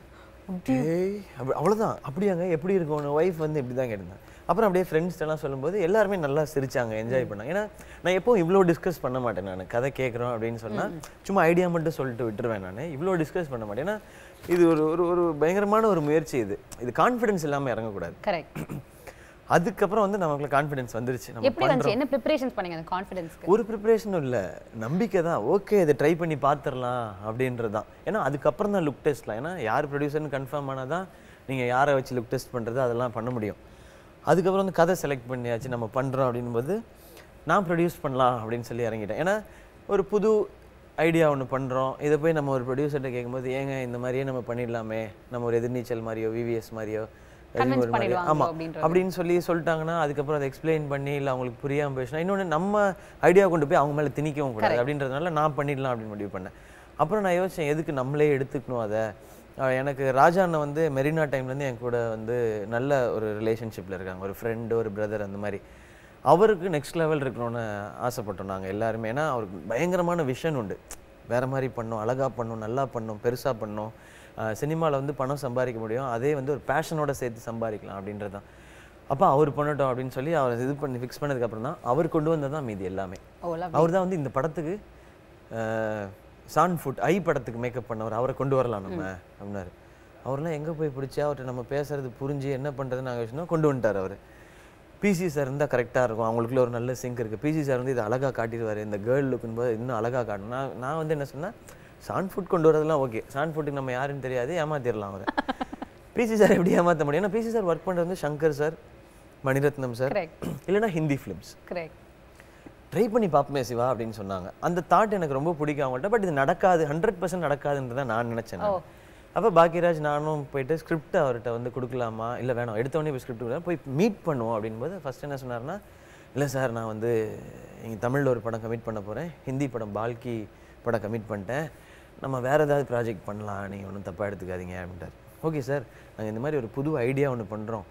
டேய் அப்படி அவ்வளோதான் அப்படியாங்க எப்படி இருக்கும் உன் ஒய்ஃப் வந்து இப்படி தான் கேட்டிருந்தேன் அப்புறம் அப்படியே ஃப்ரெண்ட்ஸ் எல்லாம் சொல்லும்போது எல்லாருமே நல்லா சிரிச்சாங்க என்ஜாய் பண்ணாங்க ஏன்னா நான் எப்பவும் இவ்வளோ டிஸ்கஸ் பண்ண மாட்டேன் நான் கதை கேட்குறோம் அப்படின்னு சொன்னா சும்மா ஐடியா மட்டும் சொல்லிட்டு விட்டுருவேன் நான் இவ்வளோ டிஸ்கஸ் பண்ண மாட்டேன் ஏன்னா இது ஒரு ஒரு ஒரு பயங்கரமான ஒரு முயற்சி இது இது கான்ஃபிடன்ஸ் இல்லாமல் இறங்கக்கூடாது கரெக்ட் அதுக்கப்புறம் வந்து நமக்கு கான்ஃபிடன்ஸ் வந்துருச்சு நம்ம எப்படி வந்துச்சு என்ன ப்ரிப்பரேஷன்ஸ் பண்ணீங்க அந்த கான்ஃபிடன்ஸ்க்கு ஒரு ப்ரிப்பரேஷனும் இல்லை நம்பிக்கை தான் ஓகே இதை ட்ரை பண்ணி பார்த்துடலாம் அப்படின்றது தான் ஏன்னா அதுக்கப்புறம் தான் லுக் டெஸ்ட்லாம் ஏன்னா யார் ப்ரொடியூசர்னு கன்ஃபார்ம் ஆனால் தான் நீங்கள் யாரை வச்சு லுக் டெஸ்ட் பண்ணுறது அதெல்லாம் பண்ண முடியும் அதுக்கப்புறம் வந்து கதை செலக்ட் பண்ணியாச்சு நம்ம பண்ணுறோம் அப்படின்போது நான் ப்ரொடியூஸ் பண்ணலாம் அப்படின்னு சொல்லி இறங்கிட்டேன் ஏன்னா ஒரு புது ஐடியா ஒன்று பண்ணுறோம் இதை போய் நம்ம ஒரு ப்ரொடியூசர்கிட்ட கேட்கும்போது ஏங்க இந்த மாதிரியே நம்ம பண்ணிடலாமே நம்ம ஒரு எதிர்நீச்சல் மாதிரியோ விவிஎஸ் மாதிரியோ Convince எதுவும் ஒரு மாதிரியோ பண்ணிடுவாங்களோ ஆமாம் அப்படின்றது. அப்படின்னு சொல்லி சொல்லிட்டாங்கன்னா அதுக்கப்புறம் அதை எக்ஸ்பிளைன் பண்ணி இல்லை அவங்களுக்கு புரியாமல் பேசினா இன்னொன்று நம்ம ஐடியா கொண்டு போய் அவங்க மேலே திணிக்கவும் கூடாது அப்படின்றதுனால நான் பண்ணிடலாம் அப்படின்னு முடிவு பண்ணேன் அப்புறம் நான் யோசிச்சேன் எதுக்கு நம்மளே எடுத்துக்கணும் அதை அஹ் எனக்கு ராஜா அண்ணன் வந்து மெரினா டைம்லேருந்து என் கூட வந்து நல்ல ஒரு ரிலேஷன்ஷிப்பில் இருக்காங்க ஒரு ஃப்ரெண்டு ஒரு பிரதர் அந்த மாதிரி அவருக்கு நெக்ஸ்ட் லெவல் இருக்கணும்னு ஆசைப்பட்டோம் நாங்கள் எல்லாருமே ஏன்னா அவருக்கு பயங்கரமான விஷன் உண்டு வேற மாதிரி பண்ணோம் அழகா பண்ணோம் நல்லா பண்ணோம் பெருசா பண்ணோம் சினிமாவில் வந்து பணம் சம்பாதிக்க முடியும் அதே வந்து ஒரு பேஷனோட சேர்த்து சம்பாதிக்கலாம் அப்படின்றது தான் அப்போ அவர் பண்ணட்டும் அப்படின்னு சொல்லி அவர் இது பண்ணி ஃபிக்ஸ் பண்ணதுக்கப்புறம் தான் அவர் கொண்டு வந்தது தான் மீதி எல்லாமே ஓ love அவர் தான் வந்து இந்த படத்துக்கு சான் ஃபுட் ஐ படத்துக்கு மேக்கப் பண்ணவர் அவரை கொண்டு வரலாம் நம்ம அப்படின்னாரு அவர்லாம் எங்கே போய் பிடிச்சி அவர்கிட்ட நம்ம பேசுறது புரிஞ்சு என்ன பண்ணுறதுன்னு நாங்கள் யோசிச்சோம் கொண்டு வந்துட்டார் அவர் பிசி சார் இருந்தால் கரெக்டாக இருக்கும் அவங்களுக்குள்ள ஒரு நல்ல சிங்க் இருக்குது பிசி சார் வந்து இதை அழகாக காட்டிடுவார் இந்த கேர்ள் லுக்குன்னு போது இன்னும் அழகாக காட்டணும் நான் நான் வந்து என்ன சொன்னேன் சான் ஃபுட் கொண்டு வரதெல்லாம் ஓகே சான் ஃபுட்டுக்கு நம்ம யாருன்னு தெரியாது ஏமாத்திடலாம் அவரை பிசி சார் எப்படி ஏமாற்ற முடியும் ஏன்னா பிசி சார் ஒர்க் பண்ணுறது வந்து Shankar sir Maniratnam sir Correct. இல்லைன்னா ஹிந்தி ஃபிலிம்ஸ் கரெக்ட் ட்ரை பண்ணி பார்ப்போமே சிவா அப்படின்னு சொன்னாங்க அந்த தாட் எனக்கு ரொம்ப பிடிக்கும் அவங்கள்ட்ட பட் இது நடக்காது ஹண்ட்ரட் பர்சன்ட் நடக்காதுன்றதை நான் நினச்சேன் ஓ. அப்போ பாக்கியராஜ் நானும் போயிட்டு ஸ்கிரிப்ட் அவர்கிட்ட வந்து கொடுக்கலாமா இல்லை வேணாம் எடுத்தவொடனே போய் ஸ்கிரிப்ட் கொடுக்கலாம் போய் மீட் பண்ணுவோம் அப்படின்போது ஃபர்ஸ்ட் என்ன சொன்னார்னா இல்லை சார் நான் வந்து இங்கே தமிழில் ஒரு படம் கமிட் பண்ண போகிறேன் ஹிந்தி படம் பால்கி படம் கமிட் பண்ணிட்டேன் நம்ம வேறு ஏதாவது ப்ராஜெக்ட் பண்ணலாம் நீங்கள் ஒன்றும் தப்பாக எடுத்துக்காதீங்க அப்படின்ட்டார் ஓகே சார் நாங்கள் இந்த மாதிரி ஒரு புது ஐடியா ஒன்று பண்ணுறோம்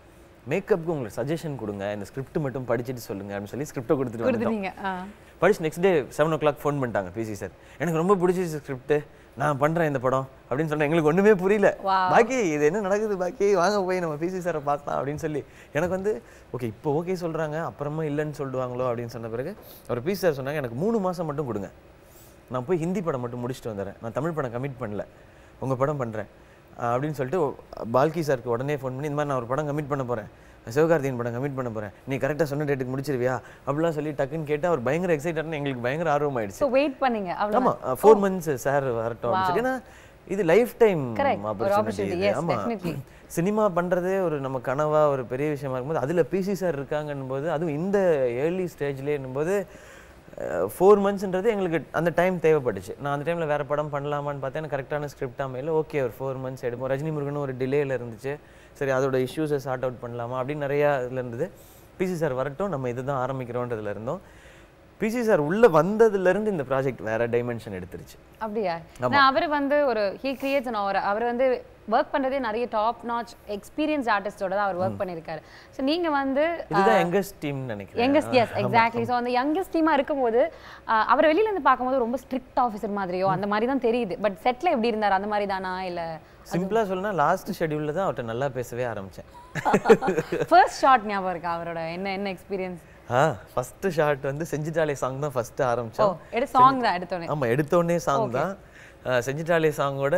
மேக்கப்புக்கு உங்களுக்கு சஜஷன் கொடுங்க இந்த ஸ்கிரிப்ட் மட்டும் படிச்சுட்டு சொல்லுங்க அப்படின்னு சொல்லி ஸ்கிரிப்டை கொடுத்துட்டு வந்துட்டோம் கொடுத்துட்டீங்க ஆ. படிச்சு next day seven o'clock phone பண்ணிட்டாங்க பிசி சார் எனக்கு ரொம்ப பிடிச்சிச்சு ஸ்கிரிப்ட் நான் பண்றேன் இந்த படம் அப்படின்னு சொன்னேன் எங்களுக்கு ஒண்ணுமே புரியல Wow. பாக்கி இது என்ன நடக்குது பாக்கி வாங்க போய் நம்ம பிசி சாரை பார்க்கலாம் அப்படின்னு சொல்லி எனக்கு வந்து ஓகே இப்போ ஓகே சொல்றாங்க அப்புறமா இல்லைன்னு சொல்லுவாங்களோ அப்படின்னு சொன்ன பிறகு அவர் பிசி சார் சொன்னாங்க எனக்கு மூணு மாசம் மட்டும் கொடுங்க நான் போய் ஹிந்தி படம் மட்டும் முடிச்சுட்டு வந்துடுறேன் நான் தமிழ் படம் கமிட் பண்ணல உங்க படம் பண்றேன் அஹ் அப்படின்னு சொல்லிட்டு பால்கி சாருக்கு உடனே ஃபோன் பண்ணி இந்த மாதிரி நான் ஒரு படம் கமிட் பண்ண போறேன் சிவகார்த்திகேயன் படம் கமிட் பண்ண போறேன் நீ கரெக்டாக சொன்ன டேட்டுக்கு முடிச்சிருவியா அப்படிலாம் சொல்லி டக்குன்னு கேட்டு அவர் பயங்கர எக்ஸைட்டட்னு எங்களுக்கு பயங்கர ஆர்வம் ஆயிடுச்சு ஸோ வெயிட் பண்ணீங்க அவ்வளோ ஆமா ஃபோர் மந்த்ஸ் சார் வரட்டும் அப்படின்னு சொல்லி ஏன்னா இது லைஃப் டைம் Correct. ஒரு ஆப்பர்ச்சுனிட்டி opportunity, இது yes, ஆமா definitely. சினிமா பண்றதே ஒரு நம்ம கனவா ஒரு பெரிய விஷயமா இருக்கும்போது அதுல பிசி சார் இருக்காங்கன்னும் போது அதுவும் இந்த ஏர்லி ஸ்டேஜ்லேயே போது ஃபோர் மந்த்ஸ்ன்றது எங்களுக்கு அந்த டைம் தேவைப்பட்டுச்சு நான் அந்த டைமில் வேறு படம் பண்ணலாமான்னு பார்த்தேன் எனக்கு கரெக்டான ஸ்கிரிப்ட் அமையல ஓகே ஒரு ஃபோர் மந்த்ஸ் எடுப்போம் ரஜினி முருகன் ஒரு டிலேயில் இருந்துச்சு சரி அதோட இஷ்யூஸை சார்ட் அவுட் பண்ணலாமா அப்படின்னு நிறையா இதில் இருந்தது பிசி சார் வரட்டும் நம்ம இதுதான் ஆரம்பிக்கிறோன்றதுல இருந்தோம் பிசி சார் உள்ளே வந்ததுலேருந்து இந்த ப்ராஜெக்ட் வேற டைமென்ஷன் எடுத்துருச்சு அப்படியா நான் அவர் வந்து ஒரு ஹீ கிரியேட்ஸ் அன் அவர் அவர் வந்து ஒர்க் பண்றதே நிறைய டாப் நாச் எக்ஸ்பீரியன்ஸ் ஆர்டிஸ்டோட தான் அவர் ஒர்க் பண்ணியிருக்காரு ஸோ நீங்க வந்து இதுதான் யங்கஸ்ட் டீம்னு நினைக்கிறேன் யங்கஸ்ட் எஸ் எக்ஸாக்ட்லி ஸோ அந்த யங்கஸ்ட் டீமாக இருக்கும்போது ஆஹ், அவர் வெளியில இருந்து பார்க்கும்போது ரொம்ப ஸ்ட்ரிக்ட் ஆஃபீஸர் மாதிரியோ அந்த மாதிரி தான் தெரியுது பட் செட்டில் எப்படி இருந்தார் அந்த மாதிரி தானா இல்லை சிம்பிளா சொல்லணும்னா லாஸ்ட் ஷெட்யூல்ல தான் அவர்கிட்ட நல்லா பேசவே ஆரம்பிச்சேன் ஃபர்ஸ்ட் ஷாட் ஞாபகம் இருக்கா அவரோட என்ன என்ன எக்ஸ்பீரியன்ஸ் ஆ ஃபர்ஸ்ட் ஷாட் வந்து செஞ்சிட்டாலே சாங் தான் ஃபர்ஸ்ட் ஓ ஆரம்பிச்சோம் எடு சாங் தான் எடுத்தோன்னே ஆமா எடுத்தோடனே சாங் தான் அஹ், செஞ்சிட்டாலே சாங்கோட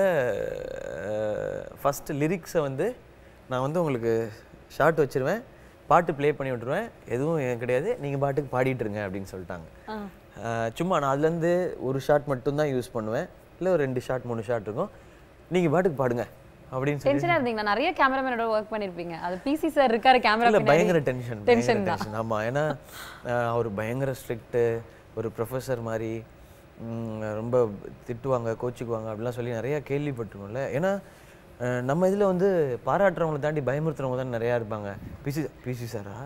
ஃபர்ஸ்ட் லிரிக்ஸை வந்து நான் வந்து உங்களுக்கு ஷார்ட் வச்சிருவேன் பாட்டு ப்ளே பண்ணி விட்டுருவேன் எதுவும் எனக்கு கிடையாது நீங்க பாட்டுக்கு பாடிட்டு இருங்க அப்படின்னு சொல்லிட்டாங்க அஹ், சும்மா நான் அதுலேருந்து ஒரு ஷாட் மட்டும்தான் யூஸ் பண்ணுவேன் இல்லை ஒரு ரெண்டு ஷாட் மூணு ஷாட் இருக்கும் நீங்க பாட்டுக்கு பாடுங்க அப்படின்னு சொல்லி டென்ஷனாக இருந்தீங்க நிறைய கேமராமேனோட ஒர்க் பண்ணியிருப்பீங்க அது பிசி சார் இருக்காரு கேமரா இல்ல பயங்கர டென்ஷன் டென்ஷன் பயங்கர டென்ஷன் ஆமா ஏன்னா அஹ், அவர் பயங்கர ஸ்ட்ரிக்ட்டு ஒரு ப்ரொஃபஸர் மாதிரி ம், ரொம்ப திட்டுவாங்க கோச்சுக்குவாங்க அப்படிலாம் சொல்லி நிறைய கேள்விப்பட்டிருக்கோம்ல ஏன்னா அஹ், நம்ம இதுல வந்து பாராட்டுறவங்களை தாண்டி பயமுறுத்துறவங்க தான் நிறையா இருப்பாங்க பிசி பிசி சாரா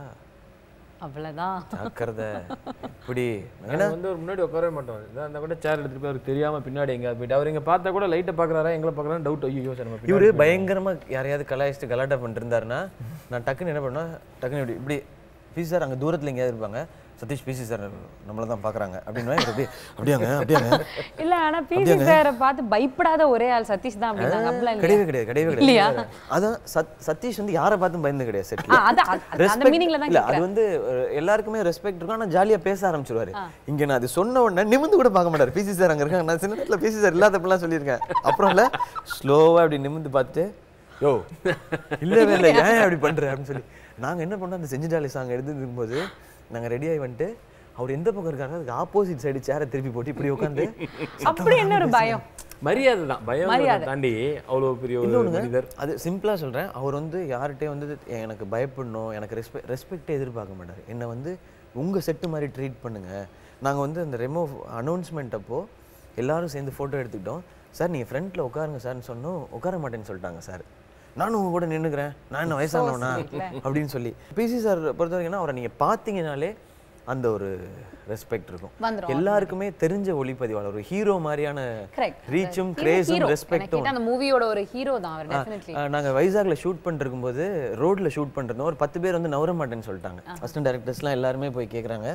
அவ்வளவுதான் ஜாக்கிரதை இப்படி ஏன்னா வந்து ஒரு முன்னாடி உட்காரவே மாட்டோம் இதான் அந்த கூட சேர் எடுத்துட்டு போய் அவருக்கு தெரியாம பின்னாடி எங்கேயாவது போயிட்டு அவர் இங்க பார்த்தா கூட லைட்டை பார்க்கறாரா எங்களை பார்க்கறாரு டவுட் ஐயோ சார் நம்ம இவரு பயங்கரமா யாரையாவது கலாய்ச்சிட்டு கலாட்டா பண்ணிட்டு இருந்தாருன்னா நான் டக்குன்னு என்ன பண்ணுவேன் டக்குன்னு இப்படி இப்படி பிசி சார் அங்க தூரத்துல எங்கேயாவது இருப்பாங்க சதீஷ் பிசி சார் நம்மள தான் பாக்குறாங்க அப்படின்னு அப்படியே அப்படியாங்க அப்படியாங்க இல்ல ஆனா பிசி சாரை பார்த்து பயப்படாத ஒரே ஆள் சதீஷ் தான் அப்படின்னாங்க அப்படிலாம் இல்லையா கிடையவே கிடையாது கிடையவே இல்லையா? கிடையாது அதான் சத் சதீஷ் வந்து யாரை பார்த்தும் பயந்து கிடையாது ஆ, செட்ல அதான், அது- அந்த meaning ல தான் இல்ல அது வந்து அஹ், எல்லாருக்குமே ரெஸ்பெக்ட் இருக்கும் ஆனா ஜாலியா பேச ஆரம்பிச்சிருவாரு இங்க நான் அது சொன்ன உடனே நிமிந்து கூட பார்க்க மாட்டாரு பிசி சார் அங்க இருக்காங்க நான் சின்ன நேரத்துல பிசி சார் இல்லாதப்பெல்லாம் சொல்லியிருக்கேன் அப்புறம் இல்ல ஸ்லோவா அப்படி நிமிந்து பார்த்துட்டு யோ இல்லவே இல்லை ஏன் அப்படி பண்ற அப்படின்னு சொல்லி நாங்க என்ன பண்ணோம் அந்த செஞ்சுட்டாலே சாங் எடுத்து இருக்கும்போது நாங்க ரெடி ஆகி வந்துட்டு அவர் எந்த பக்கம் இருக்காரு அதுக்கு ஆப்போசிட் சைடு சேரை திருப்பி போட்டு இப்படி உட்காந்து அப்படி என்ன ஒரு பயம் மரியாதை தான் பயம் மரியாதை. தாண்டி அவ்வளவு பெரிய ஒரு இன்னொன்னுங்க மனிதர் அது சிம்பிளா சொல்றேன் அவர் வந்து யார்கிட்டயும் வந்து எனக்கு பயப்படணும் எனக்கு ரெஸ்பெக்ட் ரெஸ்பெக்டே எதிர்பார்க்க மாட்டார் என்னை வந்து உங்க செட்டு மாதிரி ட்ரீட் பண்ணுங்க நாங்க வந்து அந்த ரெமோ அனௌன்ஸ்மெண்ட் அப்போ எல்லாரும் சேர்ந்து போட்டோ எடுத்துக்கிட்டோம் சார் நீங்க ஃப்ரண்ட்ல உட்காருங்க சார்னு சொன்னோம் உட்கார மாட்டேன்னு சொல்லிட்டாங்க சார் நானும் உங்க கூட நின்னுக்கிறேன் நான் என்ன வயசானவனா அப்படின்னு சொல்லி பிசி சார் பொறுத்த வரைக்கும் அவரை நீங்க பார்த்தீங்கனாலே அந்த ஒரு ரெஸ்பெக்ட் இருக்கும் வந்துரும் எல்லாருக்குமே தெரிஞ்ச ஒளிப்பதிவாளர் ஒரு ஹீரோ மாதிரியான கரெக்ட் ரீச்சும் கிரேஸும் ரெஸ்பெக்டும் அந்த மூவியோட ஒரு ஹீரோ தான் அவர் டெஃபினெட்லி ஆ, நாங்க வைசாக்ல ஷூட் பண்ணிருக்கும்போது ரோட்ல ஷூட் பண்ணிருந்தோம் ஒரு பத்து பேர் வந்து நவர மாட்டேன்னு சொல்லிட்டாங்க அசிஸ்டன்ட் டேரக்டர்ஸ்லாம் எல்லாருமே போய் கேக்குறாங்க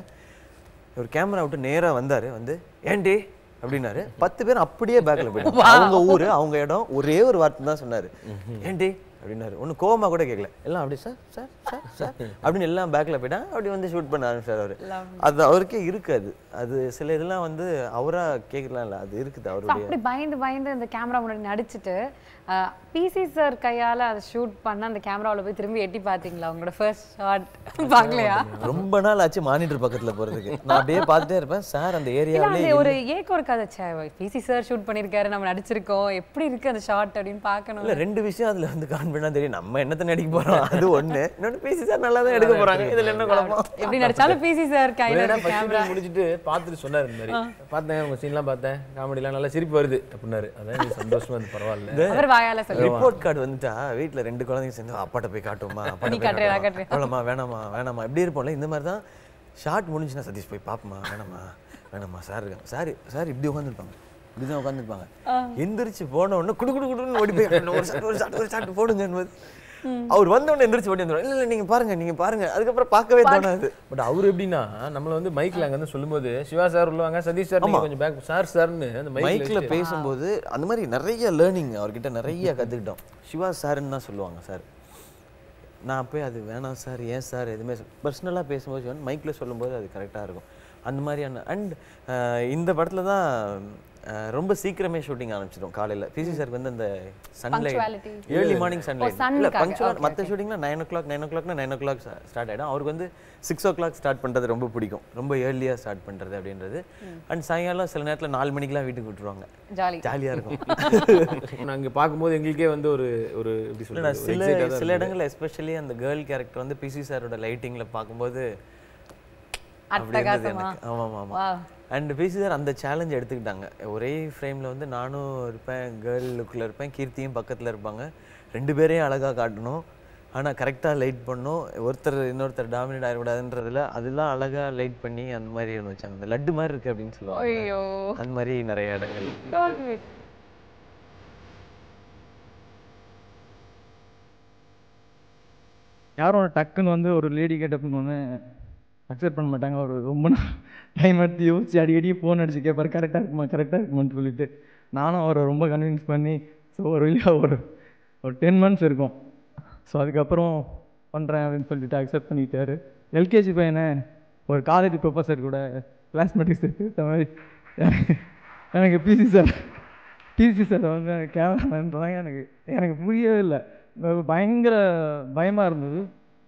ஒரு கேமரா விட்டு நேரா வந்தாரு வந்து ஏன்டி அப்படின்னாரு பத்து பேர் அப்படியே பேக்ல போயிட்டாங்க அவங்க ஊரு அவங்க இடம் ஒரே ஒரு வார்த்தை தான் சொன்னாரு ஏன்டி அப்படின்னாரு ஒண்ணு கோவமா கூட கேட்கல எல்லாம் அப்படி சார் சார் சார் சார் அப்படின்னு எல்லாம் பேக்ல போயிட்டான் அப்படி வந்து ஷூட் பண்ண ஆரம்பிச்சார் அவரு அது அவருக்கே இருக்காது அது சில இதெல்லாம் வந்து அவரா கேட்கலாம் இல்ல அது இருக்குது அவருடைய அப்படி பயந்து பயந்து அந்த கேமரா முன்னாடி நடிச்சிட்டு பிசி சார் கையால அதை ஷூட் பண்ண அந்த கேமராவுல போய் திரும்பி எட்டி பாத்தீங்களா உங்களோட ஃபர்ஸ்ட் ஷாட் பார்க்கலையா ரொம்ப நாள் ஆச்சு மானிட்டர் பக்கத்துல போறதுக்கு நான் அப்படியே பார்த்துட்டே இருப்பேன் சார் அந்த இல்ல ஏரியாவிலே அந்த ஒரு ஏக்கம் இருக்காது ச்சே பிசி சார் ஷூட் பண்ணிருக்காரு நம்ம நடிச்சிருக்கோம் எப்படி இருக்கு அந்த ஷாட் அப்படின்னு பார்க்கணும் இல்ல ரெண்டு விஷயம் அதுல வந்து கான்பிடண்டா தெரியும் நம்ம என்னத்த நடிக்க போறோம் அது ஒண்ணு இன்னொன்னு பேசி சார் நல்லா தான் எடுக்க போறாங்க இதுல என்ன குழப்பம் எப்படி நடிச்சாலும் பிசி சார் கையில வேணா இருக்க first கேமரா scene முடிச்சிட்டு பார்த்துட்டு சொன்னாரு இந்த மாதிரி பார்த்தேன் உங்க சீன்லாம் பார்த்தேன் காமெடிலாம் நல்லா சிரிப்பு வருது அப்படின்னாரு அதான் எனக்கு சந்தோஷமா இருந்து பரவாயில்ல அவர் வாயால சொல்லி ரிப்போர்ட் கார்டு வந்துட்டா வீட்ல ரெண்டு குழந்தைங்க சேர்ந்து அப்பாட்ட போய் காட்டுவோமா அப்பாட்ட நீ போய் காட்டுறியா, காட்டுவோமா? காட்டுறியா? அவ்வளோமா வேணாமா வேணாமா இப்படி இருப்போம்ல இந்த மாதிரி தான் ஷார்ட் முடிஞ்சுன்னா சதீஷ் போய் பாப்போமா வேணாமா வேணாமா சார் இருக்காங்க சார் சார் இப்படி உட்காந்துருப்பாங்க இப்படி தான் உட்காந்துருப்பாங்க எந்திரிச்சு போன உடனே குடு குடு குடுன்னு ஓடி போய் "அண்ணா, ஒரு ஷாட் ஒரு ஷாட் ஒரு ஷாட் போடுங்க அவர் வந்தவொடனே எந்திரிச்சு ஓடி வந்துடும் இல்ல இல்ல நீங்க பாருங்க நீங்க பாருங்க அதுக்கப்புறம் பார்க்கவே தோணாது பட் அவர் எப்படின்னா நம்மள வந்து மைக்ல அங்க வந்து சொல்லும்போது சிவா சார் உள்ளவாங்க சதீஷ் சார் நீங்க கொஞ்சம் பேக் சார் சார்னு அந்த மைக்ல மைக்ல பேசும்போது அந்த மாதிரி நிறைய லேர்னிங் அவர்கிட்ட நிறைய கத்துக்கிட்டோம் சிவா சார்ன்னு தான் சொல்லுவாங்க சார் நான் போய் அது வேணாம் சார் ஏன் சார் எதுவுமே பர்சனலாக பேசும்போது வந்து மைக்கில் சொல்லும்போது அது கரெக்டாக இருக்கும் அந்த மாதிரியான அண்ட் இந்த படத்தில் தான் அஹ், ரொம்ப சீக்கிரமே ஷூட்டிங் ஆரம்பிச்சிடும் காலையில் பிசி சாருக்கு வந்து அந்த sunlight Punctuality. Early morning sun sunlight இல்லை க்காக. பங்க்சுவல் Okay, மற்ற ஷூட்டிங்லாம் நைன் ஓ கிளாக் நைன் ஓ கிளாக்னா நைன் ஓ கிளாக் ஸ்டார்ட் ஆகிடும் அவருக்கு வந்து சிக்ஸ் ஓ கிளாக் ஸ்டார்ட் பண்ணுறது ரொம்ப பிடிக்கும் ரொம்ப ஏர்லியாக ஸ்டார்ட் பண்ணுறது அப்படின்றது அண்ட் சாயங்காலம் சில நேரத்தில் நாலு மணிக்கெலாம் வீட்டுக்கு விட்டுருவாங்க ஜாலி ஜாலியாக இருக்கும் நாங்க பார்க்கும்போது எங்களுக்கே வந்து ஒரு ஒரு எப்படி இல்ல, நான் சொல்றது சில எக்ஸைட்டா சில இடங்கள்ல எஸ்பெஷலி அந்த கேர்ள் கேரக்டர் வந்து பிசி சாரோட லைட்டிங்ல பார்க்கும்போது அப்படி இருந்தது அட்டகாசமா எனக்கு ஆமாம் ஆமாம் வா அண்ட் பிசி சார் அந்த சேலஞ்ச் எடுத்துக்கிட்டாங்க ஒரே ஃப்ரேமில் வந்து நானும் இருப்பேன் கேர்ள் லுக்கில் இருப்பேன் கீர்த்தியும் பக்கத்தில் இருப்பாங்க ரெண்டு பேரையும் அழகாக காட்டணும் ஆனால் கரெக்டாக லைட் பண்ணணும் ஒருத்தர் இன்னொருத்தர் டாமினேட் ஆகிடக்கூடாதுன்றதுல அதெல்லாம் அழகாக லைட் பண்ணி அந்த மாதிரி ஒன்று வச்சாங்க அந்த லட்டு மாதிரி இருக்கு அப்படின்னு சொல்லுவாங்க ஐயோ அந்த மாதிரி நிறைய இடங்கள் யாரும் டக்குன்னு வந்து ஒரு லேடி கேட்டப்புன்னு வந்து அக்செப்ட் பண்ண மாட்டாங்க ஒரு ரொம்ப டைம் எடுத்து யோசிச்சு அடிக்கடி ஃபோன் அடிச்சு கேட்பாரு கரெக்டாக இருக்குமா கரெக்டாக இருக்குமான்னு சொல்லிட்டு நானும் அவரை ரொம்ப கன்வின்ஸ் பண்ணி ஸோ ஒரு வழியாக ஒரு ஒரு டென் மந்த்ஸ் இருக்கும் ஸோ அதுக்கப்புறம் பண்ணுறேன் அப்படின்னு சொல்லிட்டு அக்செப்ட் பண்ணிட்டாரு எல்கேஜி பையனை ஒரு காலேஜ் ப்ரொஃபஸர் கூட கிளாஸ்மேட்டிக்ஸ் இந்த மாதிரி எனக்கு பிசி சார் பிசி சார் வந்து எனக்கு கேமராமேன்றாங்க எனக்கு எனக்கு புரியவே இல்லை பயங்கர பயமாக இருந்தது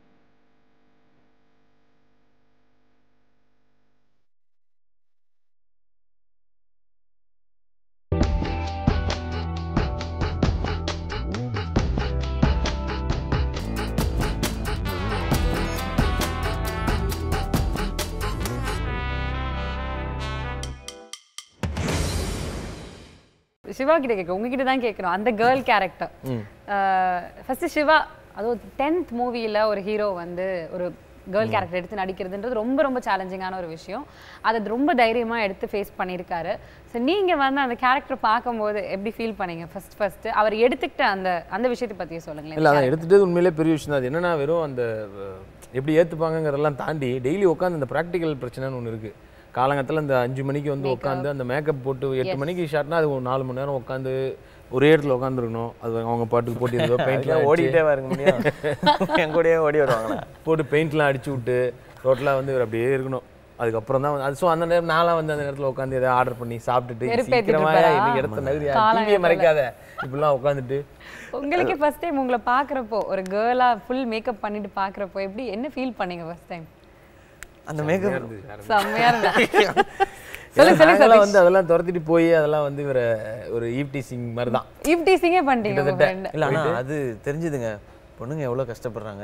சிவா கிட்ட கேட்க உங்ககிட்ட தான் கேட்குறோம் அந்த கேர்ள் கேரக்டர் ஃபர்ஸ்ட் சிவா அதுவும் டென்த் மூவியில் ஒரு ஹீரோ வந்து ஒரு கேர்ள் கேரக்டர் எடுத்து நடிக்கிறதுன்றது ரொம்ப ரொம்ப சேலஞ்சிங்கான ஒரு விஷயம் அதை ரொம்ப தைரியமாக எடுத்து ஃபேஸ் பண்ணியிருக்காரு ஸோ நீங்கள் வந்து அந்த கேரக்டர் பார்க்கும்போது எப்படி ஃபீல் பண்ணீங்க ஃபர்ஸ்ட் ஃபர்ஸ்ட் அவர் எடுத்துக்கிட்ட அந்த அந்த விஷயத்தை பற்றி சொல்லுங்களேன் இல்லை அதை எடுத்துட்டு உண்மையிலே பெரிய விஷயம் தான் அது என்னன்னா வெறும் அந்த அஹ், எப்படி ஏற்றுப்பாங்கங்கிறதெல்லாம் தாண்டி டெய்லி உட்காந்து அந்த ப்ராக்டிக்கல் பிரச்சனைன்னு ஒன்று இருக்குது காலங்கத்தில் அந்த அஞ்சு மணிக்கு வந்து உட்காந்து அந்த மேக்கப் போட்டு எட்டு மணிக்கு ஷார்ட்னா அது ஒரு நாலு மணி நேரம் உட்காந்து ஒரே இடத்துல உட்காந்துருக்கணும் அது அவங்க பாட்டுக்கு போட்டு ஏதோ பெயிண்ட்லாம் ஓடிட்டே வருங்க முடியும் என் கூடயே ஓடி வருவாங்களா போட்டு பெயிண்ட்லாம் அடிச்சு விட்டு டோட்டலாக வந்து இவர் அப்படியே இருக்கணும் அதுக்கப்புறம் தான் வந்து அது ஸோ அந்த நேரம் நான்லாம் வந்து அந்த நேரத்தில் உட்காந்து எதாவது ஆர்டர் பண்ணி சாப்பிட்டுட்டு வெறுப்பேத்திட்டு சீக்கிரமா இருப்பாரா? இன்னைக்கு இடத்த நகரியா காலம் டிவியை மறைக்காத இப்படிலாம் உட்காந்துட்டு உங்களுக்கு ஃபர்ஸ்ட் டைம் உங்களை பார்க்குறப்போ ஒரு கேர்ளாக ஃபுல் மேக்கப் பண்ணிட்டு பார்க்குறப்போ எப்படி என்ன ஃபீல் பண்ணீங்க ஃபர்ஸ்ட் டைம் அந்த மேக்கப் செம்மையா இருந்தா சொல்லுங்க சொல்லுங்க நாங்கெல்லாம் வந்து அதெல்லாம் துரத்திட்டு போய் அதெல்லாம் வந்து இவரை ஒரு ஈவ்டீசிங் மாதிரி தான் ஈவ்டீசிங்கே பண்ணிட்டீங்க உங்க கிட்டத்தட்ட. friend. இல்ல ஆனா அது தெரிஞ்சுதுங்க பொண்ணுங்க எவ்வளவு கஷ்டப்படுறாங்க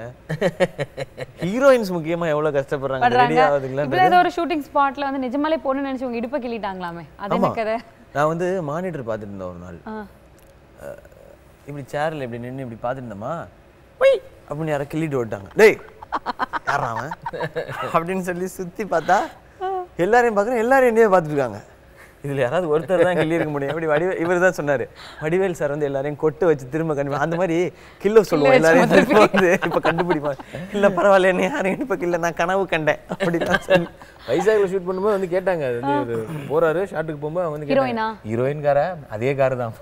ஹீரோயின்ஸ் முக்கியமா எவ்வளவு கஷ்டப்படுறாங்க ரெடி பண்றாங்க ஆகுதுங்களா இப்ப ஏதோ ஒரு ஷூட்டிங் ஸ்பாட்ல வந்து நிஜமாலே பொண்ணு நினைச்சு உங்க இடுப்ப கிள்ளிட்டாங்களாமே அது என்ன கதை நான் வந்து மானிட்டர் பார்த்துட்டு இருந்தேன் ஒரு நாள் ஆ. அஹ், இப்படி சேர்ல இப்படி நின்னு இப்படி பார்த்துட்டு இருந்தோமா ஒய் அப்படின்னு யாரை கிள்ளிட்டு விட்டாங்க டேய் யாரா அவன் அப்படின்னு சொல்லி சுத்தி பார்த்தா எல்லாரையும் பார்க்குறேன் எல்லாரும் என்னையே பார்த்துட்டு இருக்காங்க இதுல யாராவது ஒருத்தர் தான் கிள்ளி இருக்க முடியும் எப்படி வடிவே இவர் தான் சொன்னாரு வடிவேல் சார் வந்து எல்லாரையும் கொட்டு வச்சு திரும்ப கண்டு அந்த மாதிரி கில்லோ சொல்லுவோம் எல்லாரையும் திரும்ப வந்து இப்ப கண்டுபிடிப்பாங்க இல்ல பரவாயில்ல என்ன யாரையும் இப்ப கில்ல நான் கனவு கண்டேன் அப்படிதான் சொல்லி வைசாக்ல ஷூட் பண்ணும்போது வந்து கேட்டாங்க அது வந்து இவரு போறாரு ஷாட்டுக்கு போகும்போது அவங்க வந்து ஹீரோயினா? கேட்டாங்க ஹீரோயின் கார அதே காரு தான்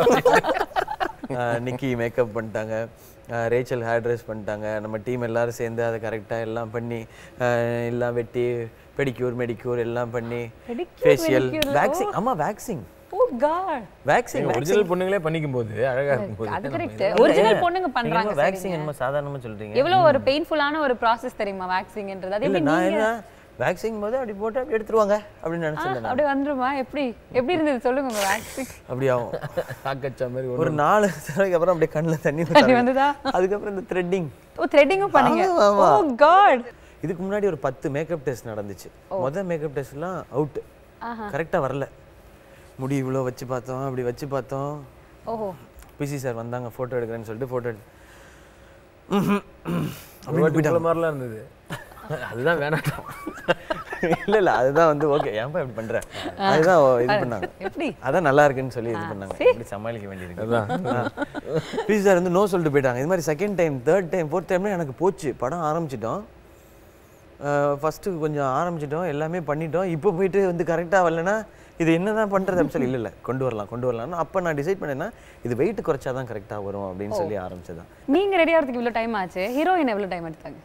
ஆஹ் நிக்கி மேக்கப் பண்ணிட்டாங்க ஆஹ் ரேச்சல் ஹேர் ட்ரெஸ் பண்ணிட்டாங்க நம்ம டீம் எல்லாரும் சேர்ந்து அதை கரெக்டாக எல்லாம் பண்ணி ஆஹ் எல்லாம் வெட்டி பெடிக்யூர் மெடிக்யூர் எல்லாம் பண்ணி Pedicure, ஃபேஷியல் manicure, வேக்சிங் ஆமா waxing oh god waxing original பொண்ணுங்களே பண்ணிக்கும் போது அழகா இருக்கும்போது அது கரெக்ட் ஒரிஜினல் பொண்ணுங்க பண்றாங்க வேக்சிங் என்னமோ சாதாரணமா சொல்றீங்க எவ்வளவு ஒரு பெயின்ஃபுல்லான ஒரு ப்ராசஸ் தெரியுமா வேக்சிங்ன்றது அது இல்ல எப்படி நான் நீங்க என்ன வேக்சிங் போது அப்படி போட்டு அப்படி எடுத்துருவாங்க அப்படின்னு ஆ, நினைச்சிருந்தேன் நான். அப்படியே வந்துருமா எப்படி எப்படி இருந்தது சொல்லுங்க உங்க வேக்சிங் அப்படி ஆகும் சாக்கச்சா மாதிரி ஒரு நாலு தடவைக்கு அப்புறம் அப்படியே கண்ணுல தண்ணி தண்ணி ஊத்தாங்க. வந்ததா அதுக்கப்புறம் இந்த த்ரெட்டிங் ஓ த்ரெட்டிங்கும் பண்ணீங்க ஆமா, ஆமா. ஓ காட் இதுக்கு முன்னாடி ஒரு பத்து மேக்கப் டெஸ்ட் நடந்துச்சு முதல் மேக்கப் டெஸ்ட்லாம் அவுட் ஆஹா. கரெக்டாக வரல முடி இவ்வளோ வச்சு பார்த்தோம் அப்படி வச்சு பார்த்தோம் ஓஹோ பிசி சார் வந்தாங்க ஃபோட்டோ எடுக்கிறேன்னு சொல்லிட்டு ஃபோட்டோ எடு ஒரு வாட்டி உங்களை மாதிரிலாம் இருந்தது அதுதான் வேணாம் இல்ல இல்ல அதுதான் வந்து ஓகே ஏன்பா இப்படி பண்ற அதுதான் இது பண்ணாங்க எப்படி அதான் நல்லா இருக்குன்னு சொல்லி இது பண்ணாங்க இப்படி சமாளிக்க வேண்டியிருக்கு பிசி சார் வந்து நோ சொல்லிட்டு போயிட்டாங்க இது மாதிரி second time third time fourth டைம்ல எனக்கு போச்சு படம் ஆரம்பிச்சிட்டோம் ஃபஸ்ட்டு கொஞ்சம் ஆரம்பிச்சிட்டோம் எல்லாமே பண்ணிட்டோம் இப்போ போயிட்டு வந்து கரெக்டாக வரலனா இது என்னதான் பண்றது அப்படின்னு சொல்லி இல்லை இல்லை கொண்டு வரலாம் கொண்டு வரலாம்னு அப்போ நான் டிசைட் பண்ணேன்னா இது வெயிட் குறைச்சா தான் கரெக்டாக வரும் அப்படின்னு சொல்லி ஆரம்பிச்சதான் நீங்க ரெடி ஆகிறதுக்கு இவ்வளவு டைம் ஆச்சு ஹீரோயின் எவ்வளவு டைம் எடுத்தாங்க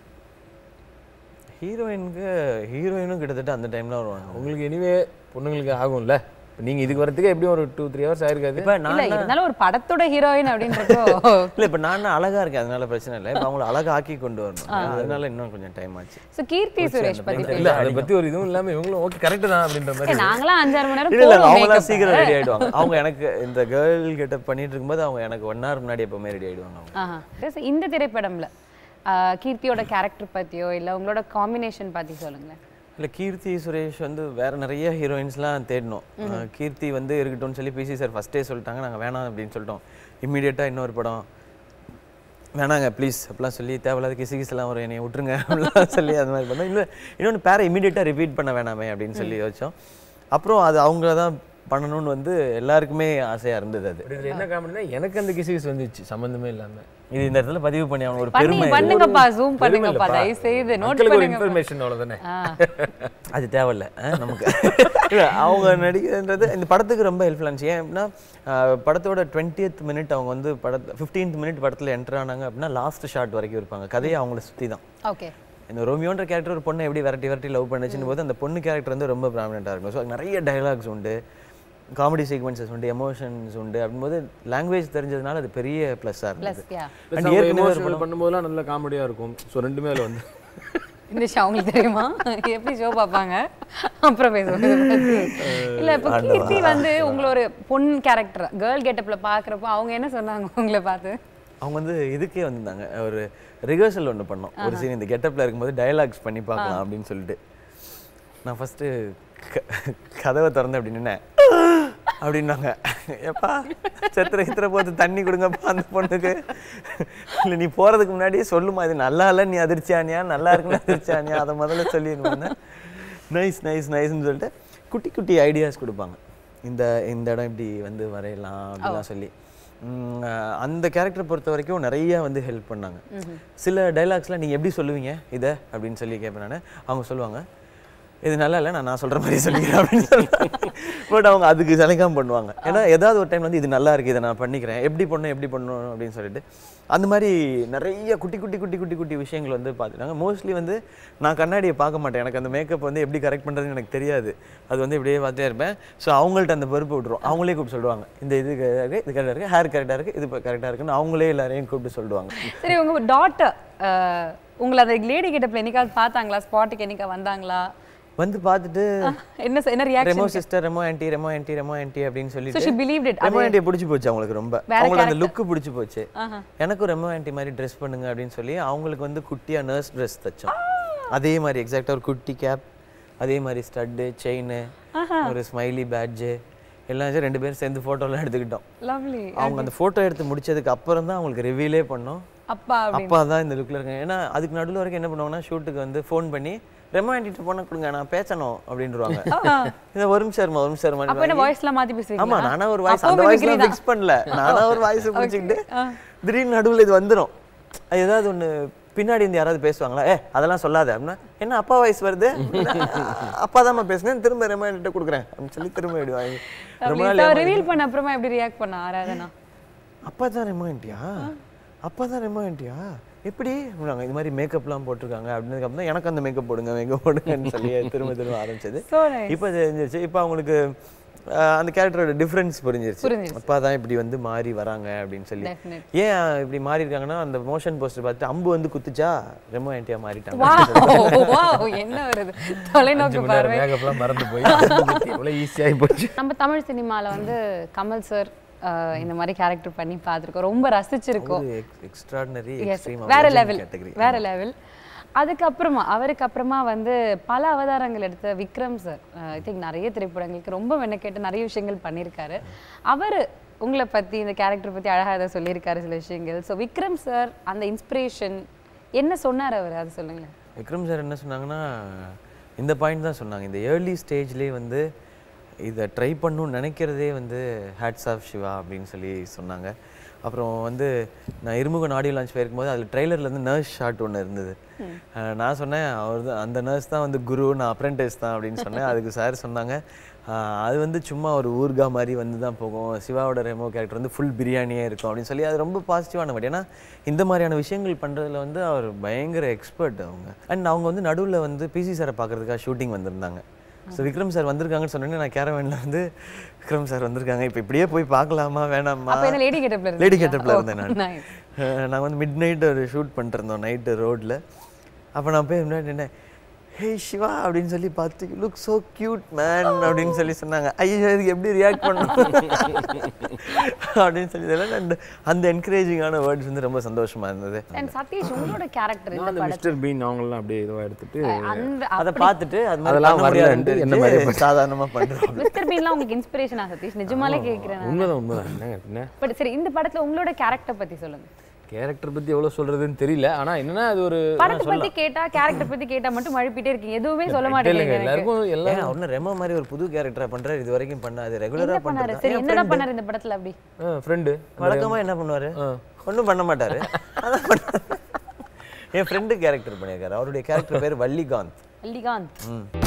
ஹீரோயினுக்கு ஹீரோயினும் கிட்டத்தட்ட அந்த டைம்ல வருவாங்க உங்களுக்கு எனிவே பொண்ணுங்களுக்கு ஆகும்ல இப்போ நீங்கள் இதுக்கு வரதுக்கு எப்படியும் ஒரு டூ த்ரீ ஹவர்ஸ் ஆயிருக்காது இப்போ இல்ல நான் இருந்தாலும் ஒரு படத்தோட ஹீரோயின் அப்படின்றப்போ இல்லை இப்போ நான் அழகா இருக்கேன் அதனால பிரச்சனை இல்லை இப்போ அவங்கள அழகா ஆக்கி கொண்டு வரணும் அதனால இன்னும் கொஞ்சம் டைம் ஆச்சு ஸோ கீர்த்தி சுரேஷ் பத்தி இல்ல அதை பத்தி ஒரு இதுவும் இல்லாம இவங்களும் ஓகே கரெக்ட் தான் அப்படின்ற மாதிரி ஏய், நாங்களாம் அஞ்சாறு மணி நேரம் இல்ல இல்ல போடுவோம் அவங்களாம் makeup. சீக்கிரம் ரெடி ஆயிடுவாங்க அவங்க எனக்கு இந்த கேர்ள் கெட்டப் பண்ணிட்டு இருக்கும்போது அவங்க எனக்கு ஒன் ஹவர் முன்னாடி எப்பவுமே ரெடி ஆயிடுவாங்க அவங்க ஆஹா. So, இந்த திரைப்படம்ல ஆஹ், கீர்த்தியோட கேரக்டர் பத்தியோ இல்ல உங்களோட காம்பினேஷன் பத்தி சொல்லுங்களேன் இல்ல கீர்த்தி சுரேஷ் வந்து வேற நிறைய ஹீரோயின்ஸ்லாம் தேடினோம் அஹ் கீர்த்தி வந்து இருக்கட்டும்னு சொல்லி பிசி சார் ஃபர்ஸ்டே சொல்லிட்டாங்க நாங்க வேணாம் அப்படின்னு சொல்லிட்டோம் இம்மிடியட்டா இன்னொரு படம் வேணாங்க ப்ளீஸ் அப்படிலாம் சொல்லி தேவையில்லாத கிசு கிசுலாம் வரும் என்னை விட்டுருங்க அப்படிலாம் சொல்லி அது மாதிரி பண்ணோம் இல்லை இன்னொன்று பேரை இமீடியட்டாக ரிப்பீட் பண்ண வேணாமே அப்படின்னு சொல்லி யோசிச்சோம் அப்புறம் அது அவங்கள தான் பண்ணணும்னு வந்து எல்லாருக்குமே ஆசையா இருந்தது அது இதுல என்ன காமெடினா எனக்கு அந்த கிசு கிசு வந்துச்சு சம்மந்தமே இல்லாம இது இந்த இடத்துல பதிவு பண்ணி அவங்க ஒரு பண்ணி பெருமை இது. பண்ணுங்கப்பா ஜூம் பண்ணுங்கப்பா தயவு செய்து நோட் மக்களுக்கு ஒரு பண்ணுங்க இன்ஃபர்மேஷன் அவ்வளவுதானே அது தேவையில்ல அஹ், நமக்கு இல்ல அவங்க நடிக்கிறன்றது இந்த படத்துக்கு ரொம்ப ஹெல்ப்ஃபுல்லாக இருந்துச்சு ஏன் அப்படின்னா அஹ், படத்தோட டுவெண்ட்டியத் மினிட் அவங்க வந்து படத்து ஃபிஃப்டீன்த் மினிட் படத்தில் என்டர் ஆனாங்க அப்படின்னா லாஸ்ட் ஷாட் வரைக்கும் இருப்பாங்க கதையை அவங்கள சுற்றி தான் ஓகே இந்த ரோமியோன்ற கேரக்டர் ஒரு பொண்ணை எப்படி விரட்டி விரட்டி லவ் பண்ணுச்சுன்னு போது அந்த பொண்ணு கேரக்டர் வந்து ரொம்ப ப்ராமினெண்ட்டாக இருக்கும் ஸோ நிறைய டைலாக்ஸ் உண்டு காமெடி சீக்வன்சஸ் உண்டு எமோஷன்ஸ் உண்டு அப்படின்போது லாங்குவேஜ் தெரிஞ்சதுனால அது பெரிய ப்ளஸ்ஸாக ப்ளஸ் இருந்தது யா And ஏற்கனவே ஒரு எமோஷனல் பண்ணும்போதெல்லாம் நல்ல காமெடியா இருக்கும் ஸோ ரெண்டுமே அதுல வந்து இந்த ஷோ அவங்களுக்கு தெரியுமா எப்படி ஷோ பார்ப்பாங்க அப்புறம் பேசுவோம் இதை பத்தி. இல்ல இப்போ கீர்த்தி வந்து உங்களை ஒரு பொன் கேரக்டர் கேர்ள் கெட்டப்ல பாக்குறப்போ அவங்க என்ன சொன்னாங்க உங்களை பார்த்து அவங்க வந்து இதுக்கே வந்திருந்தாங்க ஒரு ரிஹர்சல் ஒன்று பண்ணோம் ஒரு சீன் இந்த கெட்டப்பில் இருக்கும்போது டயலாக்ஸ் பண்ணி பார்க்கலாம் அப்படின்னு சொல்லிட்டு நான் ஃபஸ்ட்டு கதவை திறந்து அப்படி நின்னேன் அப்படின்னாங்க ஏப்பா செத்துற கித்துற போது தண்ணி கொடுங்கப்பா அந்த பொண்ணுக்கு இல்லை நீ போகிறதுக்கு முன்னாடியே சொல்லுமா இது நல்லா இல்லை நீ அதிர்ச்சியானியா நல்லா இருக்குன்னு அதிர்ச்சியானியா அதை முதல்ல சொல்லிடுவாங்க நைஸ் நைஸ் நைஸ்னு சொல்லிட்டு குட்டி குட்டி ஐடியாஸ் கொடுப்பாங்க இந்த இந்த இடம் இப்படி வந்து வரையலாம் அப்படிலாம் சொல்லி உம், அஹ், அந்த கேரக்டர் பொறுத்த வரைக்கும் நிறைய வந்து ஹெல்ப் பண்ணாங்க சில டைலாக்ஸ்லாம் நீங்கள் எப்படி சொல்லுவீங்க இதை அப்படின்னு சொல்லி கேட்பேன் நான் அவங்க சொல்லுவாங்க இது நல்லா இல்லை நான் நான் சொல்கிற மாதிரி சொல்லிக்கிறேன் அப்படின்னு சொல்லுவாங்க பட் அவங்க அதுக்கு சலிக்காம பண்ணுவாங்க ஏன்னா ஏதாவது ஒரு டைம் வந்து இது நல்லா இருக்கு இதை நான் பண்ணிக்கிறேன் எப்படி பண்ணணும் எப்படி பண்ணணும் அப்படின்னு சொல்லிட்டு அந்த மாதிரி நிறைய குட்டி குட்டி குட்டி குட்டி குட்டி விஷயங்கள் வந்து பார்த்துட்டாங்க மோஸ்ட்லி வந்து நான் கண்ணாடியை பார்க்க மாட்டேன் எனக்கு அந்த மேக்கப் வந்து எப்படி கரெக்ட் பண்ணுறதுன்னு எனக்கு தெரியாது அது வந்து இப்படியே பார்த்தே இருப்பேன் ஸோ அவங்கள்ட்ட அந்த பொறுப்பு விட்ருவோம் அவங்களே கூப்பிட்டு சொல்லுவாங்க இந்த இது கரெக்டாக இருக்குது இது கரெக்டாக இருக்குது ஹேர் கரெக்டாக இருக்குது இது கரெக்டாக இருக்குன்னு அவங்களே எல்லாரையும் கூப்பிட்டு சொல்லுவாங்க சரி உங்க டாட்டர் உங்களை அந்த லேடி கெட்டப்ல என்னைக்காவது பார்த்தாங்களா ஸ்பாட்டுக்கு என்னைக்கா வந்தாங்களா வந்து பார்த்துட்டு என்ன சொ- என்ன Remo reaction sister Remo aunty Remo aunty Remo aunty அப்படின்னு ஸோ ஷி சொல்லிட்டு பிலீவ்ட் இட் ரெமோ ஆன்ட்டியை பிடிச்சி போச்சு அவங்களுக்கு ரொம்ப வேற அவங்களுக்கு அந்த character. லுக்கு பிடிச்சி போச்சு எனக்கும் ரெமோ ஆன்ட்டி மாதிரி ட்ரெஸ் பண்ணுங்க அப்படின்னு சொல்லி அவங்களுக்கு வந்து குட்டியா நர்ஸ் ட்ரெஸ் தச்சோம் அதே மாதிரி எக்ஸாக்டாக ஒரு குட்டி கேப் அதே மாதிரி ஸ்டட்டு செயின் ஒரு ஸ்மைலி பேட்ஜு எல்லாம் வச்சு ரெண்டு பேரும் சேர்ந்து ஃபோட்டோலாம் எடுத்துக்கிட்டோம் லவ்லி அவங்க அந்த ஃபோட்டோ எடுத்து முடிச்சதுக்கு அப்புறம் தான் அவங்களுக்கு ரிவீலே பண்ணோம் அப்பா அப்படி அப்பா தான் இந்த லுக்கில் இருக்காங்க ஏன்னா அதுக்கு நடுவில் வரைக்கும் என்ன பண்ணுவாங்கன்னா ஷூட்டுக்கு வந்து ஃபோன் பண்ணி ரெமோ ஆன்ட்டிட்டு போன கொடுங்க நான் பேசணும் அப்படின்றாங்க இதை ஒரு நிமிஷம் இருமா ஒரு நிமிஷம் இருமா அப்ப என்ன வாய்ஸ்லாம் மாத்தி பேசுவீங்களா ஆமா நானா ஒரு வாய்ஸ் அப்போ அந்த mimicry வாய்ஸ்ல தான். ஃபிக்ஸ் பண்ணல நானா ஒரு வாய்ஸ் பிடிச்சிக்கிட்டு திடீர்னு நடுவுல இது வந்துரும் அது ஏதாவது ஒண்ணு பின்னாடி இருந்து யாராவது பேசுவாங்களா ஏ அதெல்லாம் சொல்லாத அப்படின்னா என்ன அப்பா வாய்ஸ் வருது அப்பா தான் பேசுனேன் திரும்ப ரெமைண்ட் கொடுக்குறேன் அப்படின்னு சொல்லி திரும்ப விடுவாங்க ரொம்ப நாள் ஏமாந்து- ரிவீல் பண்ண அப்புறமா எப்படி ரியாக்ட் பண்ண ஆராதனா அப்பா தான் ரெமாண்டியா அப்பா தான் ரெமாண்டியா எப்படி அப்படின்னாங்க இது மாதிரி மேக்கப்லாம் போட்டிருக்காங்க அப்படின்னதுக்கு தான் எனக்கு அந்த மேக்கப் போடுங்க மேக்கப் போடுங்கன்னு சொல்லி திரும்ப திரும்ப ஆரம்பிச்சது So nice. இப்போ தெரிஞ்சிருச்சு இப்போ அவங்களுக்கு ஆஹ், அந்த கேரக்டரோட டிஃப்ரென்ஸ் புரிஞ்சிருச்சு புரிஞ்சிருச்சு. அப்பா தான் இப்படி வந்து மாறி வராங்க அப்படின்னு சொல்லி Definitely. ஏன் இப்படி மாறி இருக்காங்கன்னா அந்த மோஷன் போஸ்டர் பார்த்து அம்பு வந்து குத்துச்சா ரெமோ ஆன்ட்டியா மாறிட்டாங்க வாவ் வாவ் என்ன வருது தொலைநோக்கு பார்வை மேக்கப்லாம் மறந்து போய் எவ்வளோ ஈஸியாகி போச்சு நம்ம தமிழ் சினிமால வந்து கமல் சார் இந்த மாதிரி கேரக்டர் பண்ணி பார்த்துருக்கோம் ரொம்ப ரசிச்சிருக்கோம் எக்ஸ்ட்ராடினரி Yes, எக்ஸ்ட்ரீம் வேற லெவல் கேட்டகரி வேற லெவல் அதுக்கப்புறமா அவருக்கு அப்புறமா வந்து பல அவதாரங்கள் எடுத்த விக்ரம் சார் ஐ திங்க் நிறைய திரைப்படங்களுக்கு ரொம்ப மெனக்கெட்டு நிறைய விஷயங்கள் பண்ணியிருக்காரு அவர் உங்களை பத்தி இந்த கேரக்டர் பத்தி அழகா ஏதோ சொல்லியிருக்காரு சில விஷயங்கள் ஸோ விக்ரம் சார் அந்த இன்ஸ்பிரேஷன் என்ன சொன்னார் அவர் அது சொல்லுங்களேன் விக்ரம் சார் என்ன சொன்னாங்கன்னா இந்த பாயிண்ட் தான் சொன்னாங்க இந்த ஏர்லி ஸ்டேஜ்லேயே வந்து இதை ட்ரை பண்ணணும்னு நினைக்கிறதே வந்து ஹேட்ஸ் ஆஃப் சிவா அப்படின்னு சொல்லி சொன்னாங்க அப்புறம் வந்து நான் இருமுகன் ஆடியோ லான்ச் போயிருக்கும்போது அதில் ட்ரெய்லரில் வந்து நர்ஸ் ஷாட் ஒன்று இருந்தது அஹ் நான் சொன்னேன் அவர் தான் அந்த நர்ஸ் தான் வந்து குரு நான் அப்ரெண்டிஸ் தான் அப்படின்னு சொன்னேன் அதுக்கு சார் சொன்னாங்க அஹ் அது வந்து சும்மா ஒரு ஊர்கா மாதிரி வந்து தான் போகும் சிவாவோட ரெமோ கேரக்டர் வந்து ஃபுல் பிரியாணியே இருக்கும் அப்படின்னு சொல்லி அது ரொம்ப பாசிட்டிவான பட் ஏன்னா இந்த மாதிரியான விஷயங்கள் பண்ணுறதுல வந்து அவர் பயங்கர எக்ஸ்பர்ட் அவங்க அண்ட் அவங்க வந்து நடுவில் வந்து பிசி சாரை பார்க்கறதுக்காக ஷூட்டிங் வந்திருந்தாங்க ஸோ விக்ரம் சார் வந்திருக்காங்கன்னு சொன்னோன்னே நான் கேரவேனில் வந்து விக்ரம் சார் வந்திருக்காங்க இப்போ இப்படியே போய் பார்க்கலாமா வேணாமா அப்ப என்ன லேடி கெட்டப்ல இருந்தீங்களா? லேடி கெட்டப்பில் ஓ, இருந்தேன் நான் nice. அஹ் நான் வந்து மிட் நைட் ஒரு ஷூட் பண்ணிருந்தோம் நைட்டு ரோட்டில் அப்போ நான் போய் முன்னாடி நின்னேன் ஹே சிவா அப்படின்னு சொல்லி பார்த்து லுக் so cute மேன் அப்படின்னு சொல்லி சொன்னாங்க ஐயோ இதுக்கு எப்படி ரியாக்ட் பண்ணணும் அப்படின்னு சொல்லி இதெல்லாம் அந்த- அந்த என்கரேஜிங்கான வேர்ட்ஸ் வந்து ரொம்ப சந்தோஷமா இருந்தது And சதீஷ் உங்களோட கேரக்டர் நான் இந்த அந்த படத்துல மிஸ்டர் பீன் அவங்களாம் அப்படியே இதுவாக எடுத்துட்டு அந்த அதை பார்த்துட்டு அது மாதிரி அதெல்லாம் பண்ண வரலன்ட்டு என்ன மாதிரி முடியாதுன்னு சாதாரணமாக பண்ணுறோம் மிஸ்டர் பீன்லாம் உங்களுக்கு இன்ஸ்பிரேஷனா சதீஷ் நிஜமாலே கேக்குறேன் நான். உண்மைதான் உண்மைதான் என்னங்க என்ன பட் சரி இந்த படத்துல உங்களோட கேரக்டர் பத்தி சொல்லுங்க கேரக்டர் பத்தி எவ்வளவு சொல்றதுன்னு தெரியல ஆனா என்னன்னா அது ஒரு படத்தை பத்தி கேட்டா கேரக்டர் பத்தி கேட்டா மட்டும் மழுப்பிட்டே இருக்கீங்க எதுவுமே சொல்ல இல்லைங்க மாட்டேங்கிறீங்க எனக்கு. எல்லாருக்கும் எல்லாம் ஏன் அவனு ரெமோ மாதிரி ஒரு புது கேரக்டரா பண்றாரு இது வரைக்கும் பண்ணாது ரெகுலரா என்ன பண்ணாரு பண்றாரு சரி என்னடா பண்ணாரு இந்த படத்துல அப்படி ஃப்ரெண்டு வழக்கமா என்ன பண்ணுவாரு ஒண்ணும் பண்ண மாட்டாரு அதான் பண்ணாரு. என் ஃப்ரெண்டு கேரக்டர் பண்ணியிருக்காரு அவருடைய கேரக்டர் பேர் வள்ளிகாந்த் அல்லிகாந்த் ம்